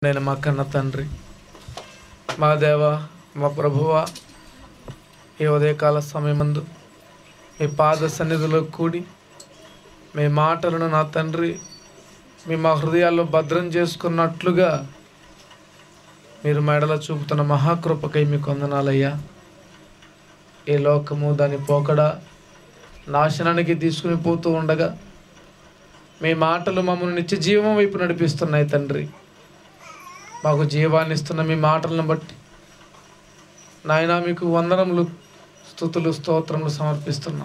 నేను మా కన్న తండ్రి మా దేవ మా ప్రభువ ఈ ఉదయకాల సమయమందు మీ పాద సన్నిధిలో కూడి మీ మాటలను నా తండ్రి మీ మా హృదయాల్లో భద్రం చేసుకున్నట్లుగా మీరు మెడల చూపుతున్న మహాకృపకై మీకు వందనాలయ్యా ఈ లోకము దాని పోకడ నాశనానికి తీసుకుని పోతూ ఉండగా మీ మాటలు మమ్మల్ని నిత్య జీవం వైపు నడిపిస్తున్నాయి తండ్రి మాకు జీవాన్ని ఇస్తున్న మీ మాటలను బట్టి నాయనా మీకు వందనములు స్థుతులు స్తోత్రములు సమర్పిస్తున్నాం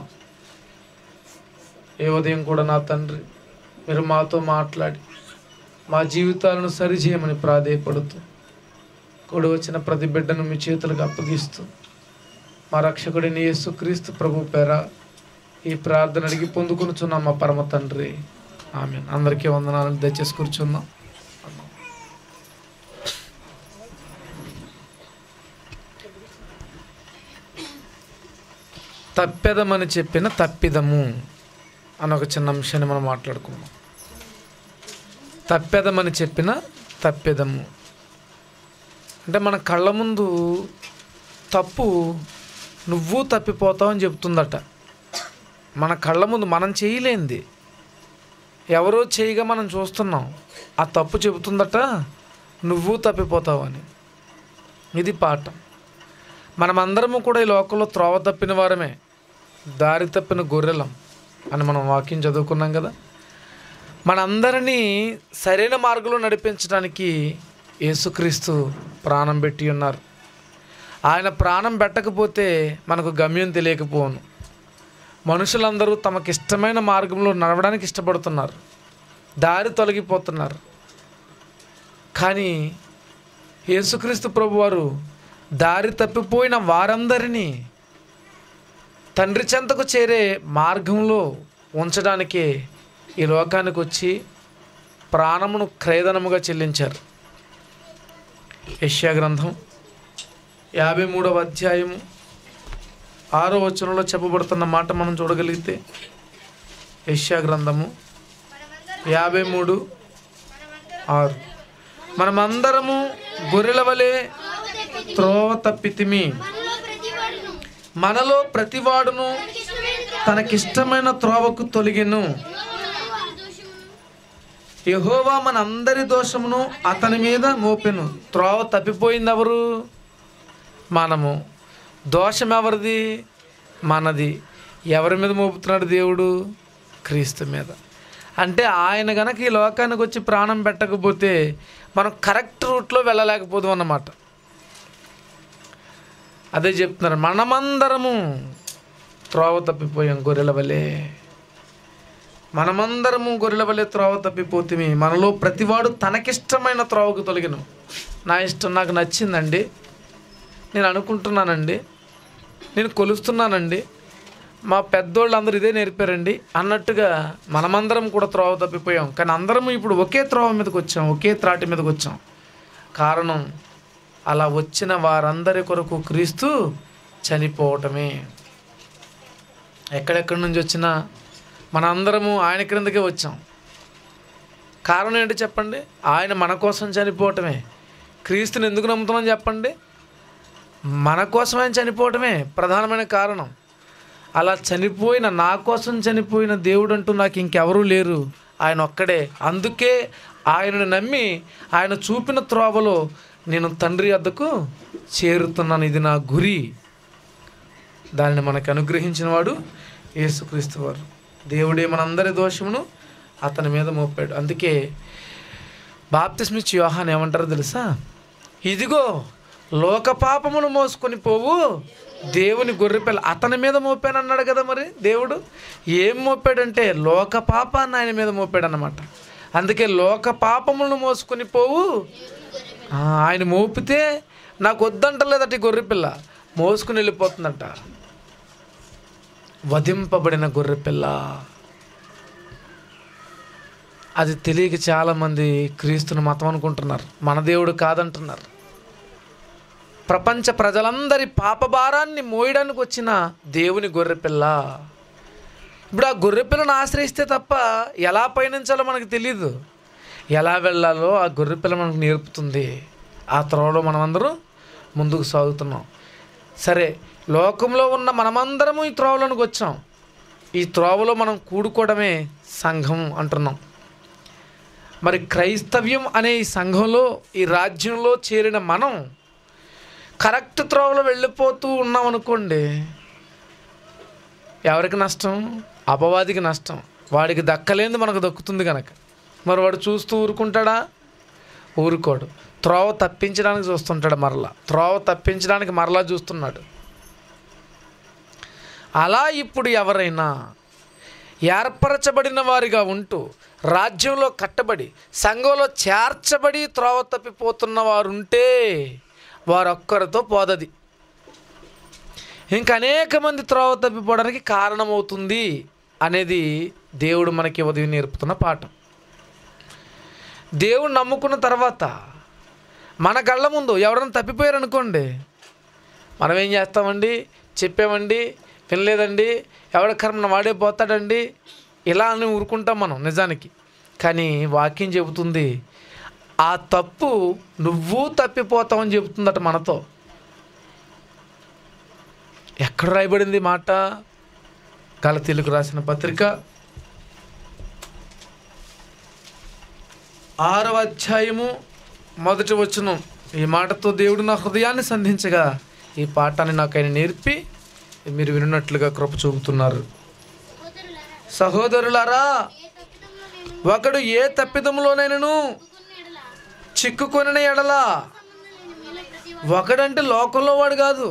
ఏ ఉదయం కూడా నా తండ్రి మీరు మాతో మాట్లాడి మా జీవితాలను సరిచేయమని ప్రాధేయపడుతూ కూడి వచ్చిన ప్రతి బిడ్డను మీ చేతులకు అప్పగిస్తూ మా రక్షకుడిని యేసుక్రీస్తు ప్రభు పేర ఈ ప్రార్థన అడిగి పొందుకొనుచున్నాం మా పరమ తండ్రి ఆమె అందరికీ వందనాలను దయచేసి కూర్చున్నాం తప్పెదమని చెప్పిన తప్పిదము అని ఒక చిన్న అంశాన్ని మనం మాట్లాడుకుందాం తప్పెదమని చెప్పిన తప్పెదము అంటే మన కళ్ళ ముందు తప్పు నువ్వు తప్పిపోతావు అని చెప్తుందట మన కళ్ళ ముందు మనం చేయలేంది ఎవరో చేయగా మనం చూస్తున్నాం ఆ తప్పు చెబుతుందట నువ్వు తప్పిపోతావు అని ఇది పాఠం మనమందరము కూడా ఈ లోకంలో త్రోవ తప్పిన వారమే దారి తప్పిన గొర్రెలం అని మనం వాక్యం చదువుకున్నాం కదా మనందరినీ సరైన మార్గంలో నడిపించడానికి యేసుక్రీస్తు ప్రాణం పెట్టి ఉన్నారు ఆయన ప్రాణం పెట్టకపోతే మనకు గమ్యం తెలియకపోను మనుషులందరూ తమకిష్టమైన మార్గంలో నడవడానికి ఇష్టపడుతున్నారు దారి తొలగిపోతున్నారు కానీ యేసుక్రీస్తు ప్రభువారు దారి తప్పిపోయిన వారందరినీ తండ్రి చెంతకు చేరే మార్గంలో ఉంచడానికే ఈ లోకానికి వచ్చి ప్రాణమును క్రయధనముగా చెల్లించారు యష్యా గ్రంథం యాభై మూడవ అధ్యాయము ఆరో వచనంలో చెప్పబడుతున్న మాట మనం చూడగలిగితే యష్యా గ్రంథము యాభై మూడు ఆరు మనమందరము గొర్రెల వలె త్రోవ తప్పితిమి మనలో ప్రతివాడును తనకిష్టమైన త్రోవకు తొలగిను యహోవా మన అందరి దోషమును అతని మీద మోపెను త్రోవ తప్పిపోయింది ఎవరు మనము దోషం ఎవరిది మనది ఎవరి మీద మోపుతున్నాడు దేవుడు క్రీస్తు మీద అంటే ఆయన గనక ఈ లోకానికి వచ్చి ప్రాణం పెట్టకపోతే మనం కరెక్ట్ రూట్లో వెళ్ళలేకపోదు అన్నమాట అదే చెప్తున్నారు మనమందరము త్రోవ తప్పిపోయాం గొర్రెల వలె మనమందరము గొర్రెల వలె త్రోవ తప్పిపోతుంది మనలో ప్రతివాడు తనకిష్టమైన త్రోవకు తొలగిను నా ఇష్టం నాకు నచ్చిందండి నేను అనుకుంటున్నానండి నేను కొలుస్తున్నానండి మా పెద్దోళ్ళు అందరూ ఇదే నేర్పారండి అన్నట్టుగా మనమందరం కూడా త్రోవ తప్పిపోయాం కానీ అందరం ఇప్పుడు ఒకే త్రోవ మీదకి వచ్చాం ఒకే త్రాటి మీదకి వచ్చాం కారణం అలా వచ్చిన వారందరి కొరకు క్రీస్తు చనిపోవటమే ఎక్కడెక్కడి నుంచి వచ్చినా మనందరము ఆయన క్రిందకే వచ్చాం కారణం ఏంటి చెప్పండి ఆయన మన కోసం చనిపోవటమే క్రీస్తుని ఎందుకు నమ్ముతున్నాం చెప్పండి మన కోసం ఆయన చనిపోవటమే ప్రధానమైన కారణం అలా చనిపోయిన నా కోసం చనిపోయిన దేవుడు అంటూ నాకు ఇంకెవరూ లేరు ఆయన ఒక్కడే అందుకే ఆయనను నమ్మి ఆయన చూపిన త్రోవలో నేను తండ్రి వద్దకు చేరుతున్నాను ఇది నా గురి దానిని మనకు అనుగ్రహించిన వాడు యేసుక్రీస్తు వారు దేవుడే మనందరి దోషమును అతని మీద మోపాడు అందుకే బాప్తిస్మిచ్ యోహాన్ ఏమంటారో తెలుసా ఇదిగో లోక పాపమును మోసుకొని పోవు దేవుని గొర్రెపిల్ల అతని మీద మోపాను అన్నాడు కదా మరి దేవుడు ఏం మోపాడంటే లోక పాపాన్ని ఆయన మీద మోపాడు అన్నమాట అందుకే లోక పాపములను మోసుకొని పోవు ఆ, ఆయన మోపితే నాకు వద్దంటలేదట ఈ గొర్రెపిల్ల మోసుకుని వెళ్ళిపోతుందంట వధింపబడిన గొర్రెపిల్ల అది తెలియక చాలామంది క్రీస్తుని మతం అనుకుంటున్నారు మన దేవుడు కాదంటున్నారు ప్రపంచ ప్రజలందరి పాపభారాన్ని మోయడానికి వచ్చిన దేవుని గొర్రెపిల్ల ఇప్పుడు ఆ గొర్రెపిల్లను ఆశ్రయిస్తే తప్ప ఎలా పయనించాలో మనకు తెలియదు ఎలా వెళ్ళాలో ఆ గొర్రెపిల్ల మనకు నేర్పుతుంది ఆ త్రోవలో మనమందరం ముందుకు సాగుతున్నాం సరే లోకంలో ఉన్న మనమందరము ఈ త్రోవలోనికి వచ్చాం ఈ త్రోవలో మనం కూడుకోవడమే సంఘం అంటున్నాం మరి క్రైస్తవ్యం అనే ఈ సంఘంలో ఈ రాజ్యంలో చేరిన మనం కరెక్ట్ త్రోవలో వెళ్ళిపోతూ ఉన్నాం అనుకోండి ఎవరికి నష్టం అపవాదికి నష్టం వాడికి దక్కలేంది మనకు దక్కుతుంది కనుక మరి వాడు చూస్తూ ఊరుకుంటాడా ఊరుకోడు త్రోవ తప్పించడానికి చూస్తుంటాడు మరలా త్రోవ తప్పించడానికి మరలా చూస్తున్నాడు అలా ఇప్పుడు ఎవరైనా ఏర్పరచబడిన వారిగా ఉంటూ రాజ్యంలో కట్టబడి సంఘంలో చేర్చబడి త్రోవ తప్పిపోతున్న వారు ఉంటే వారొక్కరితో పోదది ఇంకా అనేక మంది త్రోవ తప్పిపోవడానికి కారణమవుతుంది అనేది దేవుడు మనకి ఉదయం నేర్పుతున్న పాఠం దేవుడు నమ్ముకున్న తర్వాత మన కళ్ళ ముందు ఎవరైనా తప్పిపోయారు అనుకోండి మనం ఏం చేస్తామండి చెప్పామండి వినలేదండి ఎవడ కర్మను వాడే పోతాడండి ఇలా అని ఊరుకుంటాం మనం నిజానికి కానీ వాక్యం చెబుతుంది ఆ తప్పు నువ్వు తప్పిపోతావని చెబుతుందట మనతో ఎక్కడ రాయబడింది ఈ మాట గలతీలకు రాసిన పత్రిక ఆరవ అధ్యాయము మొదటి వచనం ఈ మాటతో దేవుడు నా హృదయాన్ని సంధించగా ఈ పాఠాన్ని నాకు ఆయన నేర్పి మీరు విన్నట్లుగా కృప చూపుతున్నారు సహోదరులారా ఒకడు ఏ తప్పిదంలోనైనను చిక్కుకొనిన ఎడల ఒకడంటే లోకంలో వాడు కాదు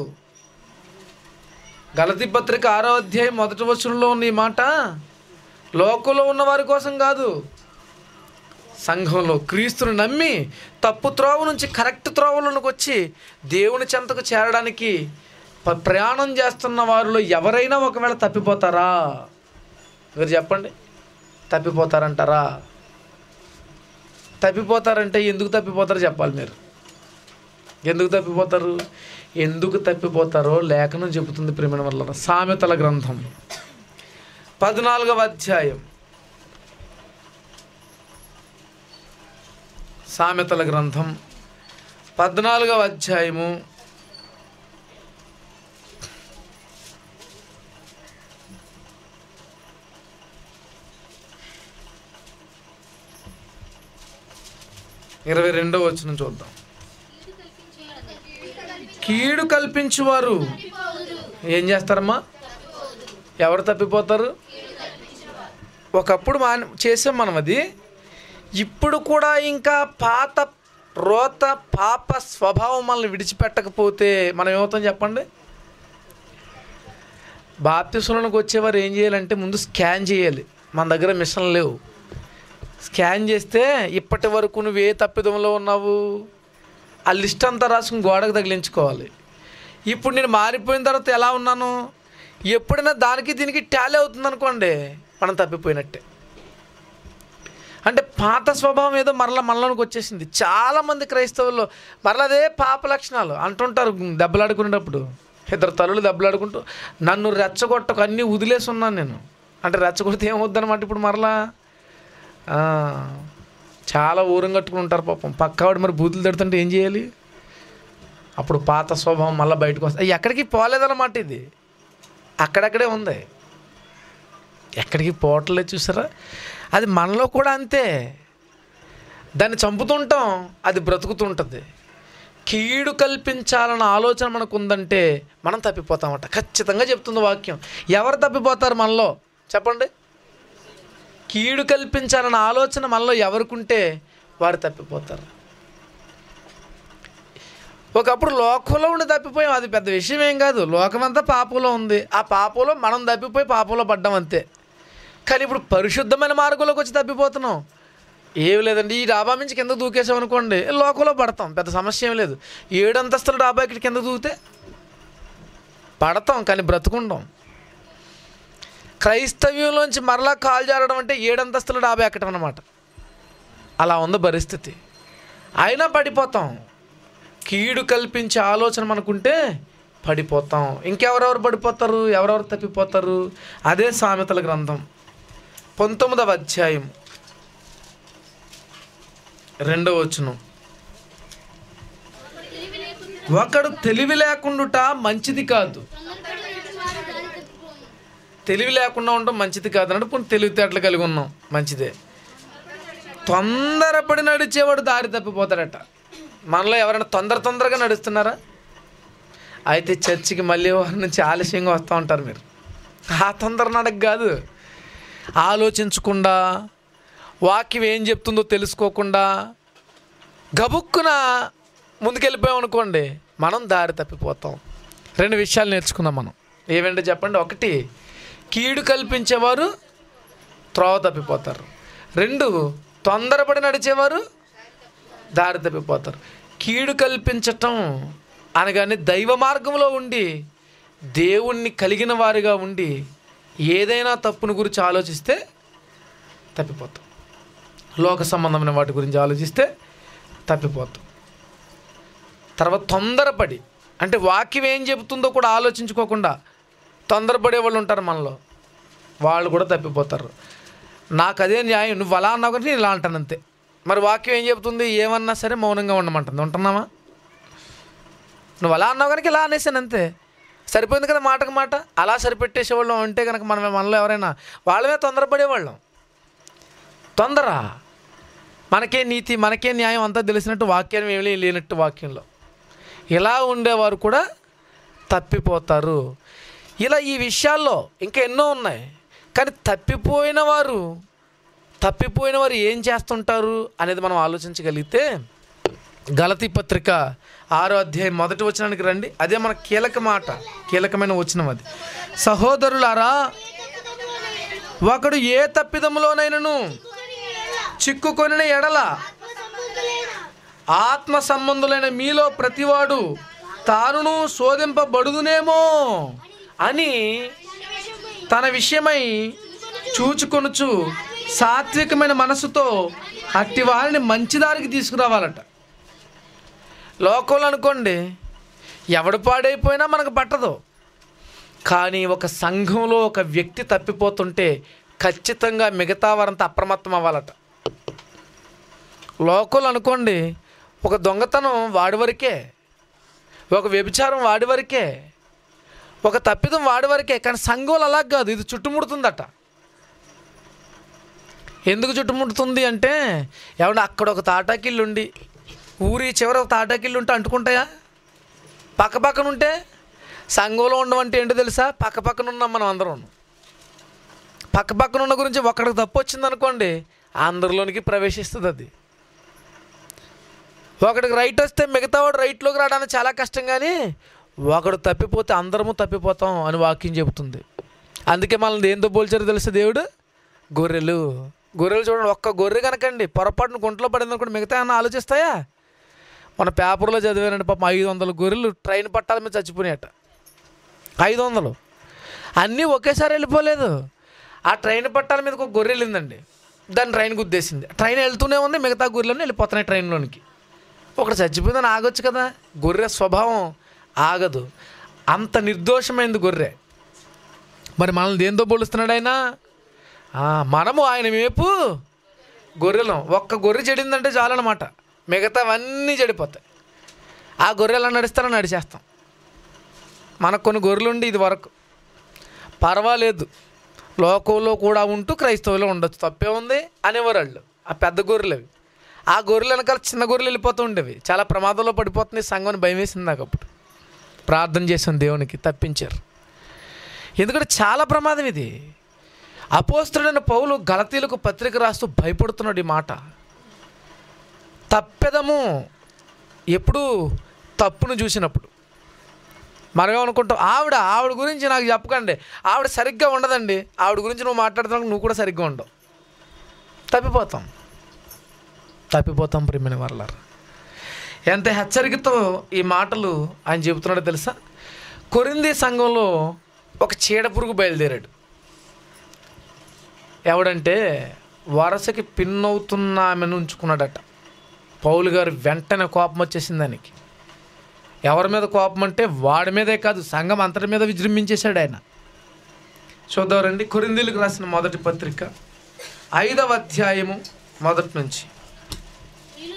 గలతి పత్రిక ఆరో అధ్యాయం మొదటి వచనంలో ఉన్న ఈ మాట లోకంలో ఉన్న వారి కోసం కాదు సంఘంలో క్రీస్తుని నమ్మి తప్పు త్రోవ నుంచి కరెక్ట్ త్రోవలోనికి వచ్చి దేవుని చెంతకు చేరడానికి ప- ప్రయాణం చేస్తున్న వారిలో ఎవరైనా ఒకవేళ తప్పిపోతారా మీరు చెప్పండి తప్పిపోతారంటారా తప్పిపోతారంటే ఎందుకు తప్పిపోతారో చెప్పాలి మీరు ఎందుకు తప్పిపోతారు ఎందుకు తప్పిపోతారో లేఖనం చెబుతుంది ప్రేమ వల్ల సామెతల గ్రంథం పద్నాలుగవ అధ్యాయం సామెతల గ్రంథం పద్నాలుగవ అధ్యాయము ఇరవై రెండవ వచ్చిన చూద్దాం కీడు కల్పించువారు ఏం చేస్తారమ్మా ఎవరు తప్పిపోతారు ఒకప్పుడు మా చేసాం మనం అది ఇప్పుడు కూడా ఇంకా పాత రోత పాప స్వభావం మనల్ని విడిచిపెట్టకపోతే మనం ఏమవుతాం చెప్పండి బాప్తిసులకు వచ్చేవారు ఏం చేయాలంటే ముందు స్కాన్ చేయాలి మన దగ్గర మిషన్లు లేవు స్కాన్ చేస్తే ఇప్పటి వరకు నువ్వు ఏ తప్పిదంలో ఉన్నావు ఆ లిస్ట్ అంతా రాసుకుని గోడకు తగిలించుకోవాలి ఇప్పుడు నేను మారిపోయిన తర్వాత ఎలా ఉన్నాను ఎప్పుడైనా దానికి దీనికి టాలీ అవుతుంది అనుకోండి మనం తప్పిపోయినట్టే అంటే పాత స్వభావం ఏదో మరలా మనలోనికి వచ్చేసింది చాలామంది క్రైస్తవుల్లో మరలా అదే పాప లక్షణాలు అంటుంటారు దెబ్బలాడుకునేటప్పుడు ఇద్దరు తల్లులు దెబ్బలాడుకుంటూ నన్ను రెచ్చగొట్టకు అన్నీ వదిలేసి ఉన్నాను నేను అంటే రెచ్చగొడితే ఏమవుద్దనమాట ఇప్పుడు మరలా ఆ, చాలా ఊరం కట్టుకుని ఉంటారు పాపం పక్కవాడు మరి బూతులు తిడుతుంటే ఏం చేయాలి అప్పుడు పాత స్వభావం మళ్ళీ బయటకు వస్తుంది ఎక్కడికి పోలేదన్నమాట ఇది అక్కడక్కడే ఉంది ఎక్కడికి పోవట్లేదు చూసారా అది మనలో కూడా అంతే దాన్ని చంపుతుంటాం అది బ్రతుకుతుంటుంది కీడు కల్పించాలన్న ఆలోచన మనకు ఉందంటే మనం తప్పిపోతామట ఖచ్చితంగా చెప్తుంది వాక్యం ఎవరు తప్పిపోతారు మనలో చెప్పండి కీడు కల్పించాలన్న ఆలోచన మనలో ఎవరికుంటే వారు తప్పిపోతారు ఒకప్పుడు లోకంలో ఉండి తప్పిపోయాం అది పెద్ద విషయం ఏం కాదు లోకమంతా పాపంలో ఉంది ఆ పాపంలో మనం తప్పిపోయి పాపంలో పడ్డాం అంతే కానీ ఇప్పుడు పరిశుద్ధమైన మార్గంలోకి వచ్చి తప్పిపోతున్నాం ఏమి లేదండి ఈ డాబా నుంచి కింద దూకేసాం అనుకోండి లోకంలో పడతాం పెద్ద సమస్య ఏం లేదు ఏడు అంతస్తుల డాబా ఇక్కడ కింద దూకితే పడతాం కానీ బ్రతుకుంటాం క్రైస్తవ్యంలోంచి మరలా కాలు జారడం అంటే ఏడు అంతస్తుల డాబా ఎక్కడం అన్నమాట అలా ఉంది పరిస్థితి అయినా పడిపోతాం కీడు కల్పించే ఆలోచన మనకుంటే పడిపోతాం ఇంకెవరెవరు పడిపోతారు ఎవరెవరు తప్పిపోతారు అదే సామెతల గ్రంథం పంతొమ్మిదవ అధ్యాయం రెండో వచ్చును ఒకడు తెలివి లేకుండుట మంచిది కాదు తెలివి లేకుండా ఉండడం మంచిది కాదు అంటే పోనీ తెలివితేటలు కలిగి ఉన్నాం మంచిదే తొందరపడి నడిచేవాడు దారి తప్పిపోతాడట మనలో ఎవరైనా తొందర తొందరగా నడుస్తున్నారా అయితే చర్చికి మళ్ళీ వారి నుంచి ఆలస్యంగా వస్తూ ఉంటారు మీరు ఆ తొందర నడక కాదు ఆలోచించకుండా వాక్యం ఏం చెప్తుందో తెలుసుకోకుండా గబుక్కున ముందుకెళ్ళిపోయాం అనుకోండి మనం దారి తప్పిపోతాం రెండు విషయాలు నేర్చుకుందాం మనం ఏమంటే చెప్పండి ఒకటి కీడు కల్పించేవారు త్రోవ తప్పిపోతారు రెండు తొందరపడి నడిచేవారు దారి తప్పిపోతారు కీడు కల్పించటం అనగానే దైవ మార్గంలో ఉండి దేవుణ్ణి కలిగిన వారిగా ఉండి ఏదైనా తప్పును గురించి ఆలోచిస్తే తప్పిపోతాం లోక సంబంధమైన వాటి గురించి ఆలోచిస్తే తప్పిపోతాం తర్వాత తొందరపడి అంటే వాక్యం ఏం చెబుతుందో కూడా ఆలోచించుకోకుండా తొందరపడే వాళ్ళు ఉంటారు మనలో వాళ్ళు కూడా తప్పిపోతారు నాకు అదే న్యాయం నువ్వు అలా అన్నావు కాబట్టి నేను ఇలా అంటాను అంతే మరి వాక్యం ఏం చెబుతుంది ఏమన్నా సరే మౌనంగా ఉండమంటుంది ఉంటున్నామా నువ్వు అలా అన్నావు కనుక ఇలా అనేసాను అంతే సరిపోయింది కదా మాటకు మాట అలా సరిపెట్టేసేవాళ్ళం అంటే కనుక మనం మనలో ఎవరైనా వాళ్ళమే తొందరపడేవాళ్ళం తొందర మనకే నీతి మనకే న్యాయం అంతా తెలిసినట్టు వాక్యం ఏమీ లేనట్టు వాక్యంలో ఇలా ఉండేవారు కూడా తప్పిపోతారు ఇలా ఈ విషయాల్లో ఇంకా ఎన్నో ఉన్నాయి కానీ తప్పిపోయిన వారు తప్పిపోయిన వారు ఏం చేస్తుంటారు అనేది మనం ఆలోచించగలిగితే గలతీ పత్రిక ఆరో అధ్యాయం మొదటి వచనానికి రండి అదే మన కీలక మాట కీలకమైన వచనం అది సహోదరులారా ఒకడు ఏ తప్పిదములోనైనను చిక్కుకొనిన ఎడల ఆత్మ సంబంధులైన మీలో ప్రతివాడు తానును శోధింపబడుదునేమో అని తన విషయమై చూచుకొనుచు సాత్వికమైన మనసుతో అట్టి వారిని మంచి దారికి తీసుకురావాలట లోకంలో అనుకోండి ఎవడు పాడైపోయినా మనకు పట్టదు కానీ ఒక సంఘంలో ఒక వ్యక్తి తప్పిపోతుంటే ఖచ్చితంగా మిగతా వారంతా అప్రమత్తం అవ్వాలట లోకల్ అనుకోండి ఒక దొంగతనం వాడి వరకే ఒక వ్యభిచారం వాడి వరకే ఒక తప్పిదం వాడి వరకే కానీ సంఘంలో అలా కాదు ఇది చుట్టుముడుతుందట ఎందుకు చుట్టుముడుతుంది అంటే ఏమన్నా అక్కడ ఒక తాటాకిల్లు ఉండి ఊరి చివర ఒక తాటాకిల్లు ఉంటే అంటుకుంటాయా పక్క పక్కన ఉంటే సంఘంలో ఉండమంటే ఏంటో తెలుసా పక్క పక్కన ఉన్నాం మనం అందరం పక్క పక్కన ఉన్న గురించి ఒకడికి తప్పు వచ్చింది అనుకోండి అందరిలోనికి ప్రవేశిస్తుంది అది ఒకడికి రైట్ వస్తే మిగతా వాడు రైట్లోకి రావడానికి చాలా కష్టం కానీ ఒకడు తప్పిపోతే అందరము తప్పిపోతాం అని వాక్యం చెబుతుంది అందుకే మనల్ని దేంతో పోల్చారో తెలుసా దేవుడు గొర్రెలు గొర్రెలు చూడండి ఒక్క గొర్రె కనకండి పొరపాటున గుంటలో పడింది అనుకోండి మిగతా ఏమన్నా ఆలోచిస్తాయా మన పేపర్లో చదివానండి పాపం ఐదు వందల గొర్రెలు ట్రైన్ పట్టాల మీద చచ్చిపోయినాయట ఐదు వందలు అన్నీ ఒకేసారి వెళ్ళిపోలేదు ఆ ట్రైన్ పట్టాల మీద ఒక గొర్రె వెళ్ళిందండి దాన్ని ట్రైన్ గుద్దేసింది ట్రైన్ వెళ్తూనే ఉంది మిగతా గొర్రెలన్నీ వెళ్ళిపోతున్నాయి ట్రైన్లోనికి ఒకటి చచ్చిపోయిందని ఆగొచ్చు కదా గొర్రె స్వభావం ఆగదు అంత నిర్దోషమైంది గొర్రె మరి మనల్ని దేంతో పోలుస్తున్నాడు ఆయన ఆ, మనము ఆయన వైపు గొర్రెలం ఒక్క గొర్రె చెడిందంటే చాలన్నమాట మిగతావన్నీ చెడిపోతాయి ఆ గొర్రె ఎలా నడుస్తారో నడిచేస్తాం మనకు కొన్ని గొర్రెలు ఉండి ఇది వరకు పర్వాలేదు లోకంలో కూడా ఉంటూ క్రైస్తవులో ఉండొచ్చు తప్పే ఉంది అనేవారు వాళ్ళు ఆ పెద్ద గొర్రెలు అవి ఆ గొర్రెలు వెనకాల చిన్న గొర్రెలు వెళ్ళిపోతూ ఉండేవి చాలా ప్రమాదంలో పడిపోతుంది సంఘం భయం వేసింది నాకు అప్పుడు ప్రార్థన చేసాం దేవునికి తప్పించారు ఎందుకంటే చాలా ప్రమాదం ఇది అపోస్తుడైన పౌలు గలతీలకు పత్రిక రాస్తూ భయపడుతున్నాడు ఈ మాట తప్పెదము ఎప్పుడు తప్పును చూసినప్పుడు మనమేమనుకుంటాం ఆవిడ ఆవిడ గురించి నాకు చెప్పకండి ఆవిడ సరిగ్గా ఉండదండి ఆవిడ గురించి నువ్వు మాట్లాడుతున్నావు నువ్వు కూడా సరిగ్గా ఉండవు తప్పిపోతాం తప్పిపోతాం ప్రియమైన వాళ్ళారు ఎంత హెచ్చరికతో ఈ మాటలు ఆయన చెబుతున్నాడో తెలుసా కొరింది సంఘంలో ఒక చీడపురుగు బయలుదేరాడు ఎవడంటే వరసకి పిన్నవుతున్న ఆమెను ఉంచుకున్నాడట పౌలు గారు వెంటనే కోపం వచ్చేసింది దానికి ఎవరి మీద కోపం అంటే వాడి మీదే కాదు సంఘం అంతటి మీద విజృంభించేశాడు ఆయన చూద్దాం రండి కొరిందీలకు రాసిన మొదటి పత్రిక ఐదవ అధ్యాయము మొదటి నుంచి నేను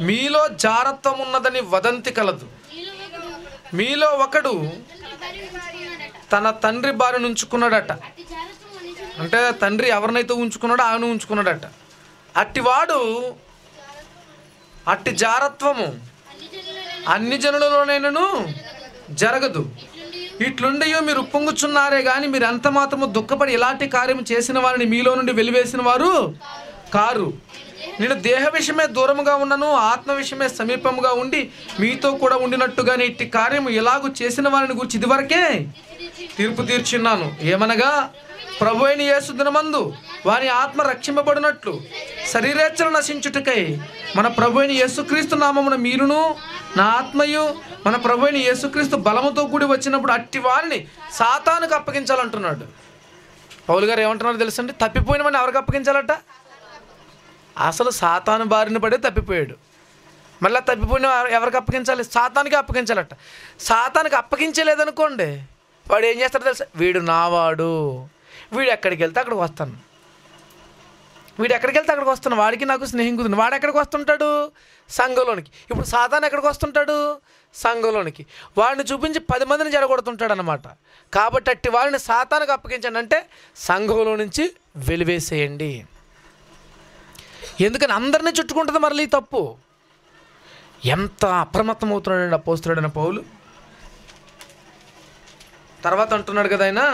మీలో జారత్వం ఉన్నదని వదంతి కలదు మీలో ఒకడు మీలో ఒకడు తండ్రి భార్య ఉంచుకున్నాడట తన తండ్రి భార్యను ఉంచుకున్నాడట అట్టి జారత్వం మనుషుడు అంటే తండ్రి ఎవరినైతే ఉంచుకున్నాడో ఆమెను ఉంచుకున్నాడట అట్టివాడు అట్టి జారత్వము అన్ని జనులలో అన్ని జనులలోనైనను జరగదు ఇట్లుండి ఇట్లుండి మీరు ఉప్పొంగుచున్నారే గాని మీరు ఎంత మాత్రము దుఃఖపడి ఇలాంటి కార్యం చేసిన వారిని మీలో నుండి వెలివేసిన వారు కారు నేను దేహ విషయమే దూరముగా ఉన్నను ఆత్మ విషయమే సమీపముగా ఉండి మీతో కూడా ఉండినట్టుగానే ఇట్టి కార్యము ఎలాగూ చేసిన వారిని గురించి ఇదివరకే తీర్పు తీర్చున్నాను ఏమనగా ప్రభు అయిన యేసు దినమందు వారి ఆత్మ రక్షింపబడినట్లు శరీరేచ్ఛలు నశించుటకై మన ప్రభు అయిన యేసుక్రీస్తు నామమున మీరును నా ఆత్మయు మన ప్రభు అయిన యేసుక్రీస్తు బలముతో కూడి వచ్చినప్పుడు అట్టి వారిని సాతానుకు అప్పగించాలంటున్నాడు పౌలు గారు ఏమంటున్నారో తెలుసండి తప్పిపోయిన వాడిని ఎవరికి అప్పగించాలట అసలు సాతాను బారిన పడే తప్పిపోయాడు మళ్ళీ తప్పిపోయిన ఎవ- ఎవరికి అప్పగించాలి సాతానికి అప్పగించాలట సాతానికి అప్పగించలేదనుకోండి వాడు ఏం చేస్తాడో తెలుసా వీడు నావాడు వీడు ఎక్కడికి వెళ్తే అక్కడికి వస్తాను వీడు ఎక్కడికి వెళ్తే అక్కడికి వస్తాను వాడికి నాకు స్నేహం కుదిరింది వాడు ఎక్కడికి వస్తుంటాడు సంఘంలోనికి ఇప్పుడు సాతాన్ ఎక్కడికి వస్తుంటాడు సంఘంలోనికి వాడిని చూపించి పది మందిని జరగొడుతుంటాడు అనమాట కాబట్టి అట్టి వారిని సాతానికి అప్పగించండి అంటే సంఘంలో నుంచి వెలివేసేయండి ఎందుకని అందరినీ చుట్టుకుంటుంది మరలి ఈ తప్పు ఎంత అప్రమత్తం అవుతున్నాడండి అపోస్తున్నాడన్న పౌలు తర్వాత అంటున్నాడు కదా ఆయన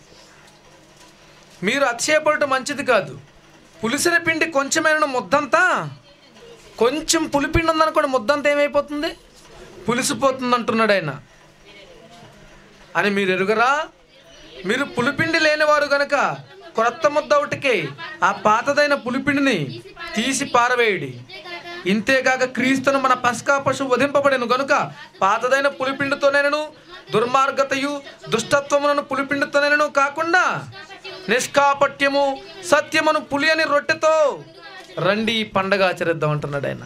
మీరు అతిశయపడటం మంచిది కాదు పులిసిన పిండి కొంచెమైన ముద్దంతా కొంచెం పులిపిండి ఉందనుకోండి ముద్దంతా ఏమైపోతుంది పులిసిపోతుంది అంటున్నాడు ఆయన అని మీరు ఎరుగరా మీరు పులిపిండి లేనివారు గనక క్రొత్త ముద్ద ఒకటికి ఆ పాతదైన పులిపిండిని తీసి పారవేయడి ఇంతేకాక క్రీస్తును మన పస్కా పశువు వధింపబడెను గనుక పాతదైన పులిపిండితోనైనను దుర్మార్గతయు దుష్టత్వములను పులిపిండితోనైనను కాకుండా నిష్కాపట్యము సత్యమును పులి అని రొట్టెతో రండి ఈ పండగ ఆచరిద్దాం అంటున్నాడు ఆయన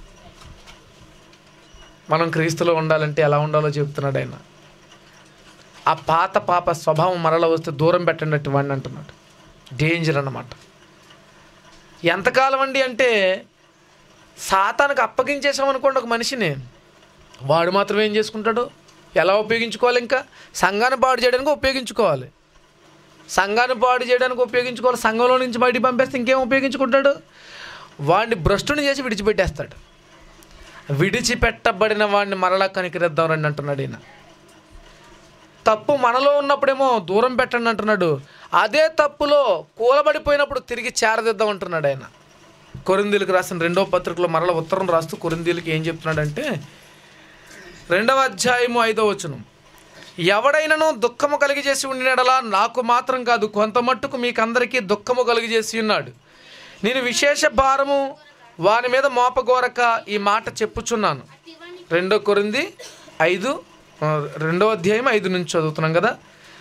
మనం క్రీస్తులో ఉండాలంటే ఎలా ఉండాలో చెప్తున్నాడు ఆయన ఆ పాత పాప స్వభావం మరల వస్తే దూరం పెట్టండి వాడిని అంటున్నాడు డేంజర్ అన్నమాట ఎంతకాలం అండి అంటే సాతానికి అప్పగించేసాం అనుకోండి ఒక మనిషిని వాడు మాత్రం ఏం చేసుకుంటాడు ఎలా ఉపయోగించుకోవాలి ఇంకా సంఘాన్ని పాడు చేయడానికి ఉపయోగించుకోవాలి సంఘాన్ని పాడు చేయడానికి ఉపయోగించుకోవాలి సంఘంలో నుంచి బయటికి పంపేస్తే ఇంకేం ఉపయోగించుకుంటాడు వాడిని భ్రష్టుని చేసి విడిచిపెట్టేస్తాడు విడిచిపెట్టబడిన వాడిని మరలా కనికరిద్దాం రండి అంటున్నాడు ఈయన తప్పు మనలో ఉన్నప్పుడేమో దూరం పెట్టండి అంటున్నాడు అదే తప్పులో కూలబడిపోయినప్పుడు తిరిగి చేరదిద్దాం అంటున్నాడు ఆయన కొరిందీలకు రాసిన రెండవ పత్రికలో మరల ఉత్తరం రాస్తూ కొరిందీలకు ఏం చెప్తున్నాడంటే రెండవ అధ్యాయము ఐదవ వచనం ఎవడైనను దుఃఖము కలిగజేసి ఉండినడలా నాకు మాత్రం కాదు కొంత మట్టుకు మీకందరికీ దుఃఖము కలిగజేసి ఉన్నాడు నేను విశేష భారము వాని మీద మోపగోరక ఈ మాట చెప్పుచున్నాను రెండో కొరింది ఐదు ఆ, రెండో అధ్యాయం ఐదు నుంచి చదువుతున్నాం కదా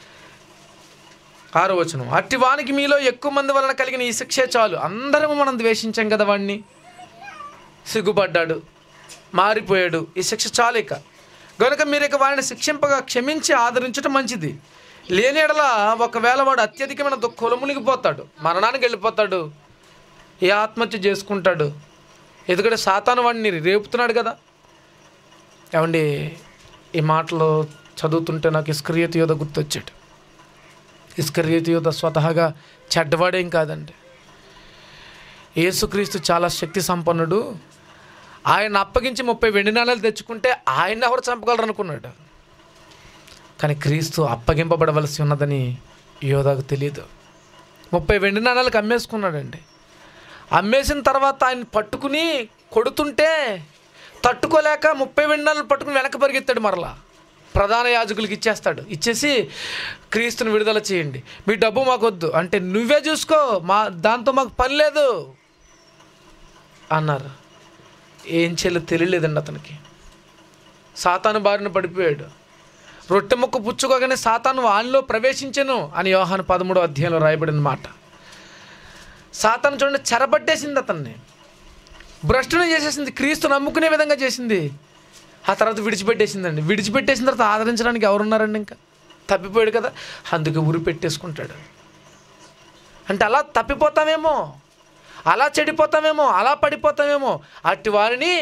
ఆరో వచనం అట్టి వానికి మీలో ఎక్కువ మంది వలన కలిగిన ఈ శిక్షే చాలు అందరము మనం ద్వేషించాం కదా వాడిని సిగ్గుపడ్డాడు మారిపోయాడు ఈ శిక్ష చాలు ఇక గనుక మీరు ఇక వారిని శిక్షింపగా క్షమించి ఆదరించడం మంచిది లేని ఎడల ఒకవేళ వాడు అత్యధికమైన దుఃఖంలో మునిగిపోతాడు మరణానికి వెళ్ళిపోతాడు ఏ ఆత్మహత్య చేసుకుంటాడు ఎందుకంటే సాతాను వాడిని రేపుతున్నాడు కదా ఏమండి ఈ మాటలు చదువుతుంటే నాకు ఇస్కరియత యోధ గుర్తొచ్చాడు ఇస్కరియత యోధ స్వతహాగా చెడ్డవాడేం కాదండి యేసుక్రీస్తు చాలా శక్తి సంపన్నుడు ఆయన అప్పగించి ముప్పై వెండి నాణాలు తెచ్చుకుంటే ఆయన ఎవరు చంపగలరు అనుకున్నాడు కానీ క్రీస్తు అప్పగింపబడవలసి ఉన్నదని యోధాకు తెలియదు ముప్పై వెండి నాణాలకు అమ్మేసుకున్నాడండి అమ్మేసిన తర్వాత ఆయన పట్టుకుని కొడుతుంటే తట్టుకోలేక ముప్పై వెండి నాణాలు పట్టుకుని వెనక పరిగెత్తాడు మరలా ప్రధాన యాజకులకి ఇచ్చేస్తాడు ఇచ్చేసి క్రీస్తుని విడుదల చేయండి మీ డబ్బు మాకొద్దు అంటే నువ్వే చూసుకో మా దాంతో మాకు పని లేదు అన్నారు ఏం చేయాలో తెలియలేదండి అతనికి సాతాను బారిన పడిపోయాడు రొట్టె ముక్క పుచ్చుకోగానే సాతాను వానిలో ప్రవేశించెను అని యోహాను పదమూడో అధ్యాయంలో రాయబడిన మాట సాతాను చూడండి చెరబట్టేసింది అతన్ని భ్రష్టుని చేసేసింది క్రీస్తు నమ్ముకునే విధంగా చేసింది ఆ తర్వాత విడిచిపెట్టేసిందండి విడిచిపెట్టేసిన తర్వాత ఆదరించడానికి ఎవరున్నారండి ఇంకా తప్పిపోయాడు కదా అందుకే ఉరి పెట్టేసుకుంటాడు అంటే అలా తప్పిపోతామేమో అలా చెడిపోతామేమో అలా పడిపోతామేమో అట్టి వారిని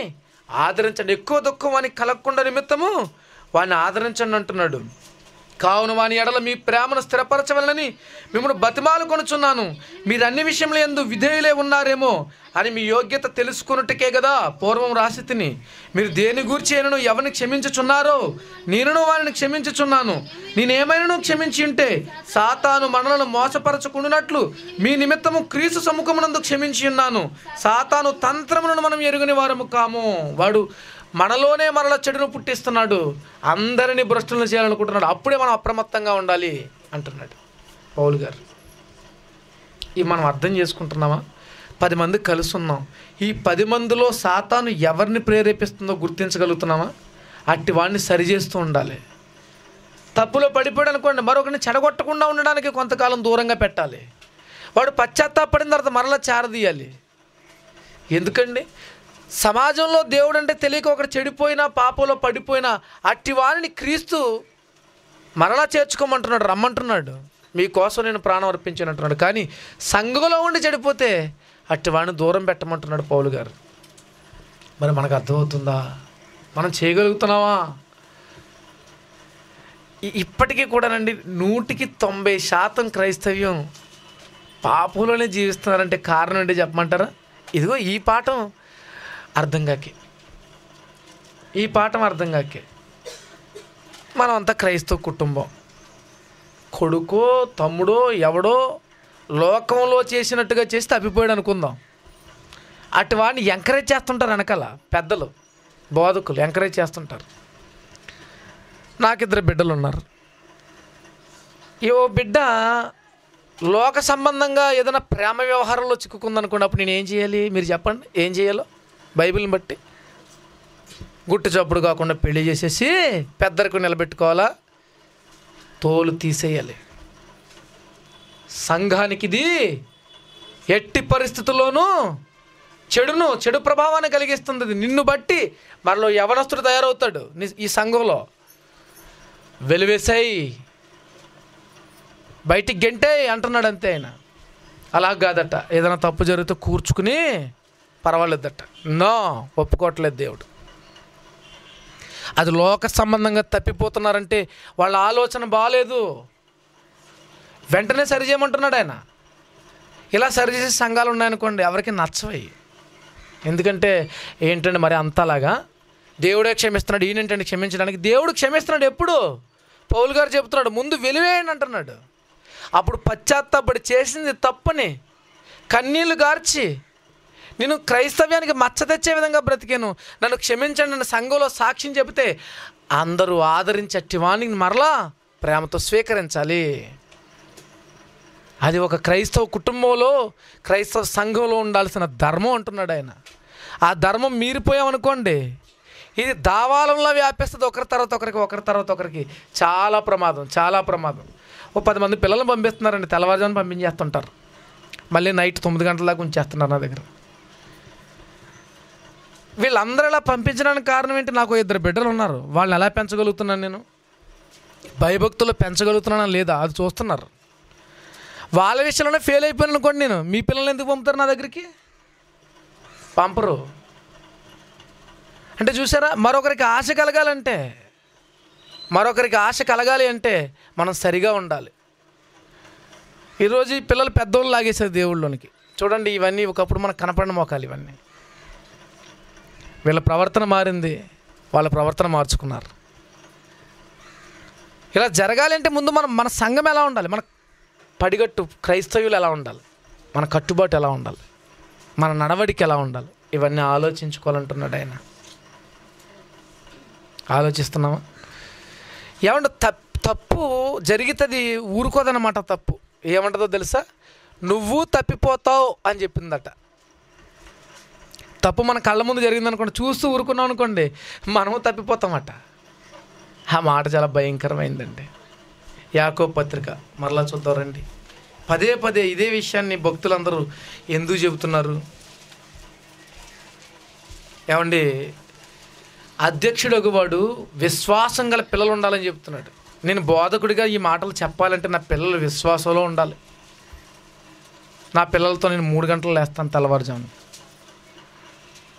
ఆదరించండి ఎక్కువ దుఃఖం వానికి కలగకుండా నిమిత్తము వాడిని ఆదరించండి అంటున్నాడు కావున వాని ఎడల మీ ప్రేమను స్థిరపరచవలనని మిమ్మల్ని బతిమాలు కొనుచున్నాను మీరు అన్ని విషయంలో ఎందు విధేయులే ఉన్నారేమో అని మీ యోగ్యత తెలుసుకున్నట్టుకే కదా పూర్వం రాసి తిని మీరు దేని గూర్చి అయినను ఎవరిని క్షమించుచున్నారో నేనును వారిని క్షమించుచున్నాను నేనేమైనాను క్షమించి ఉంటే సాతాను మనలను మోసపరచకుండానట్లు మీ నిమిత్తము క్రీస్తు సముఖమునందు క్షమించి ఉన్నాను సాతాను తంత్రములను మనం ఎరుగని వారము కాము వాడు మనలోనే మనలో చెడును పుట్టిస్తున్నాడు అందరినీ భ్రష్టులను చేయాలనుకుంటున్నాడు అప్పుడే మనం అప్రమత్తంగా ఉండాలి అంటున్నాడు పౌలు గారు ఇవి మనం అర్థం చేసుకుంటున్నామా పది మంది కలిసి ఉన్నాం ఈ పది మందిలో సాతాను ఎవరిని ప్రేరేపిస్తుందో గుర్తించగలుగుతున్నామా అట్టి వాడిని సరిచేస్తూ ఉండాలి తప్పులో పడిపోయాడు అనుకోండి మరొకరిని చెడగొట్టకుండా ఉండడానికి కొంతకాలం దూరంగా పెట్టాలి వాడు పశ్చాత్తాపడిన తర్వాత మరలా చేరదీయాలి ఎందుకండి సమాజంలో దేవుడు అంటే తెలియక ఒకడు చెడిపోయినా పాపంలో పడిపోయినా అట్టి వారిని క్రీస్తు మరలా చేర్చుకోమంటున్నాడు రమ్మంటున్నాడు మీకోసం నేను ప్రాణం అర్పించాను అంటున్నాడు కానీ సంఘంలో ఉండి చెడిపోతే అట్టి వాడిని దూరం పెట్టమంటున్నాడు పౌలు గారు మరి మనకు అర్థమవుతుందా మనం చేయగలుగుతున్నావా ఇ- ఇప్పటికీ కూడానండి నూటికి తొంభై శాతం క్రైస్తవ్యం పాపంలోనే జీవిస్తున్నారంటే కారణం ఏంటి చెప్పమంటారా ఇదిగో ఈ పాఠం అర్థం కాకే ఈ పాఠం అర్థం కాకే మనం అంతా క్రైస్తవ కుటుంబం కొడుకో తమ్ముడో ఎవడో లోకంలో చేసినట్టుగా చేసి తప్పిపోయాడు అనుకుందాం అటు వాడిని ఎంకరేజ్ చేస్తుంటారు వెనకాల పెద్దలు బోధకులు ఎంకరేజ్ చేస్తుంటారు నాకు ఇద్దరు బిడ్డలు ఉన్నారు ఈ ఓ బిడ్డ లోక సంబంధంగా ఏదైనా ప్రేమ వ్యవహారంలో చిక్కుకుందనుకోండి అప్పుడు నేను ఏం చేయాలి మీరు చెప్పండి ఏం చేయాలో బైబిల్ని బట్టి గుట్టు చప్పుడు కాకుండా పెళ్లి చేసేసి పెద్దరికి నిలబెట్టుకోవాలా తోలు తీసేయాలి సంఘానికి ఇది ఎట్టి పరిస్థితుల్లోనూ చెడును చెడు ప్రభావాన్ని కలిగిస్తుంది ఇది. నిన్ను బట్టి మరలో యవనస్తుడు తయారవుతాడు నీ- ఈ సంఘంలో వెలివేసాయి బయటికి గెంటే అంటున్నాడు అంతే ఆయన అలా కాదట ఏదైనా తప్పు జరిగితే కూర్చుకుని పర్వాలేదట నో ఒప్పుకోవట్లేదు దేవుడు అది లోక సంబంధంగా తప్పిపోతున్నారంటే వాళ్ళ ఆలోచన బాగాలేదు వెంటనే సరి చేయమంటున్నాడు ఆయన ఇలా సరిచేసే సంఘాలు ఉన్నాయనుకోండి ఎవరికి నచ్చవయి ఎందుకంటే ఏంటంటే మరి అంతలాగా దేవుడే క్షమిస్తున్నాడు ఈయనేంటంటే క్షమించడానికి దేవుడు క్షమిస్తున్నాడు ఎప్పుడు పౌలు గారు చెప్తున్నాడు ముందు వెలివేయండి అంటున్నాడు అప్పుడు పశ్చాత్తాపడి చేసింది తప్పని కన్నీళ్లు గార్చి నేను క్రైస్తవ్యానికి మచ్చ తెచ్చే విధంగా బ్రతికాను నన్ను క్షమించండి నన్ను సంఘంలో సాక్ష్యం చెబితే అందరూ ఆదరించట్టి వాణిని మరలా ప్రేమతో స్వీకరించాలి అది ఒక క్రైస్తవ కుటుంబంలో క్రైస్తవ సంఘంలో ఉండాల్సిన ధర్మం అంటున్నాడు ఆయన ఆ ధర్మం మీరిపోయామనుకోండి ఇది దావాలంలో వ్యాపిస్తుంది ఒకరి తర్వాత ఒకరికి ఒకరి తర్వాత ఒకరికి చాలా ప్రమాదం చాలా ప్రమాదం ఓ పది మంది పిల్లల్ని పంపిస్తున్నారండి తెల్లవారుజామున పంపించేస్తుంటారు మళ్ళీ నైట్ తొమ్మిది గంటల దాకా ఉంచేస్తున్నారు నా దగ్గర వీళ్ళందరూ ఇలా పంపించడానికి కారణం ఏంటి నాకు ఇద్దరు బిడ్డలు ఉన్నారు వాళ్ళని ఎలా పెంచగలుగుతున్నాను నేను భయభక్తులు పెంచగలుగుతున్నానా లేదా అది చూస్తున్నారు వాళ్ళ విషయంలోనే ఫెయిల్ అయిపోయాను అనుకోండి నేను మీ పిల్లల్ని ఎందుకు పంపుతారు నా దగ్గరికి పంపరు అంటే చూసారా మరొకరికి ఆశ కలగాలంటే మరొకరికి ఆశ కలగాలి అంటే మనం సరిగా ఉండాలి ఈరోజు ఈ పిల్లలు పెద్దోళ్ళు లాగేశారు దేవుళ్ళలోనికి చూడండి ఇవన్నీ ఒకప్పుడు మనకు కనపడిన మోకాలు ఇవన్నీ వీళ్ళ ప్రవర్తన మారింది వాళ్ళ ప్రవర్తన మార్చుకున్నారు ఇలా జరగాలి అంటే ముందు మనం మన సంఘం ఎలా ఉండాలి మన పడిగట్టు క్రైస్తవులు ఎలా ఉండాలి మన కట్టుబాటు ఎలా ఉండాలి మన నడవడికి ఎలా ఉండాలి ఇవన్నీ ఆలోచించుకోవాలంటున్నాడు ఆయన ఆలోచిస్తున్నామా ఏమంటే తప్పు తప్పు జరిగితది ఊరుకోదన్నమాట తప్పు ఏమంటుందో తెలుసా నువ్వు తప్పిపోతావు అని చెప్పిందట తప్పు మన కళ్ళ ముందు జరిగిందనుకోండి చూస్తూ ఊరుకున్నాం అనుకోండి మనము తప్పిపోతామట ఆ మాట చాలా భయంకరమైందండి యాకో పత్రిక మరలా చూద్దాం రండి పదే పదే ఇదే విషయాన్ని భక్తులందరూ ఎందుకు చెబుతున్నారు ఏమండి అధ్యక్షుడు వాడు విశ్వాసం గల పిల్లలు ఉండాలని చెప్తున్నాడు నేను బోధకుడిగా ఈ మాటలు చెప్పాలంటే నా పిల్లలు విశ్వాసంలో ఉండాలి నా పిల్లలతో నేను మూడు గంటలు లేస్తాను తెల్లవారుజామున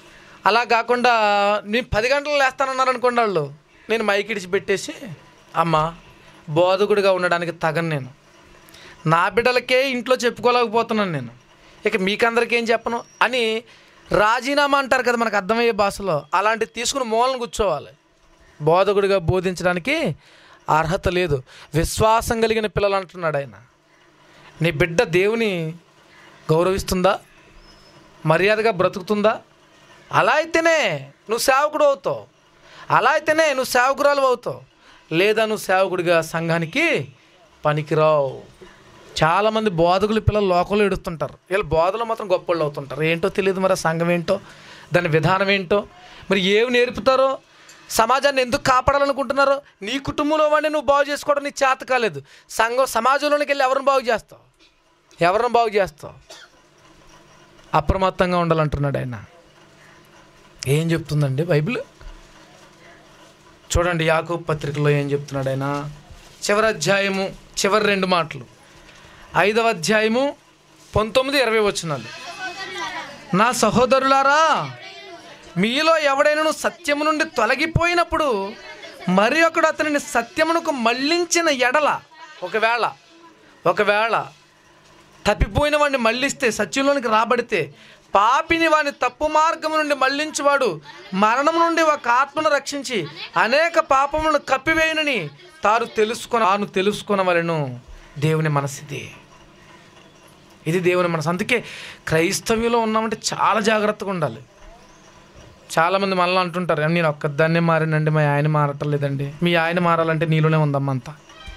అలా కాకుండా నేను పది గంటలు లేస్తానన్నారు అనుకోండి వాళ్ళు నేను మైక్ ఇడిచి పెట్టేసి అమ్మ బోధకుడిగా ఉండడానికి తగను నేను నా బిడ్డలకే ఇంట్లో చెప్పుకోలేకపోతున్నాను నేను ఇక మీకందరికీ ఏం చెప్పను అని రాజీనామా అంటారు కదా మనకు అర్థమయ్యే భాషలో అలాంటివి తీసుకుని మూలను కూర్చోవాలి బోధకుడిగా బోధించడానికి అర్హత లేదు విశ్వాసం కలిగిన పిల్లలు అంటున్నాడు ఆయన నీ బిడ్డ దేవుని గౌరవిస్తుందా మర్యాదగా బ్రతుకుతుందా అలా అయితేనే నువ్వు సేవకుడు అవుతావు అలా అయితేనే నువ్వు సేవకురాలు అవుతావు లేదా నువ్వు సేవకుడిగా సంఘానికి పనికిరావు చాలామంది బోధకులు పిల్లలు లోకంలో ఎడుతుంటారు వీళ్ళు బోధలు మాత్రం గొప్పళ్ళు అవుతుంటారు ఏంటో తెలియదు మరి ఆ సంఘం ఏంటో దాని విధానం ఏంటో మరి ఏమి నేర్పుతారో సమాజాన్ని ఎందుకు కాపాడాలనుకుంటున్నారో నీ కుటుంబంలో వాడిని నువ్వు బాగు చేసుకోవడం నీ చేత కాలేదు సంఘం సమాజంలోనికి వెళ్ళి ఎవరిని బాగు చేస్తావు ఎవరిని బాగు చేస్తావు అప్రమత్తంగా ఉండాలంటున్నాడు ఆయన ఏం చెప్తుందండి బైబిల్ చూడండి యాకూబ్ పత్రికలో ఏం చెప్తున్నాడు ఆయన చివరి అధ్యాయము చివరి రెండు మాటలు ఐదవ అధ్యాయము పంతొమ్మిది ఇరవై వచ్చినాలు నా సహోదరులారా మీలో ఎవడైనా సత్యము నుండి తొలగిపోయినప్పుడు మరి ఒకడు అతనిని సత్యమునకు మళ్ళించిన ఎడల ఒకవేళ ఒకవేళ తప్పిపోయిన వాడిని మళ్ళిస్తే సత్యంలోనికి రాబడితే పాపిని వాని తప్పు మార్గం నుండి మళ్ళించువాడు మరణం నుండి ఒక ఆత్మను రక్షించి అనేక పాపములను కప్పివేయునని తాను తెలుసుకొన తాను తెలుసుకొనవలను దేవుని మనసిది ఇది దేవుని మనసు అందుకే క్రైస్తవ్యంలో ఉన్నామంటే చాలా జాగ్రత్తగా ఉండాలి చాలామంది మనలో అంటుంటారు నేను ఒక్కదాన్నే మారినండి మా ఆయన మారటం లేదండి మీ ఆయన మారాలంటే నీలోనే ఉందమ్మా అంతా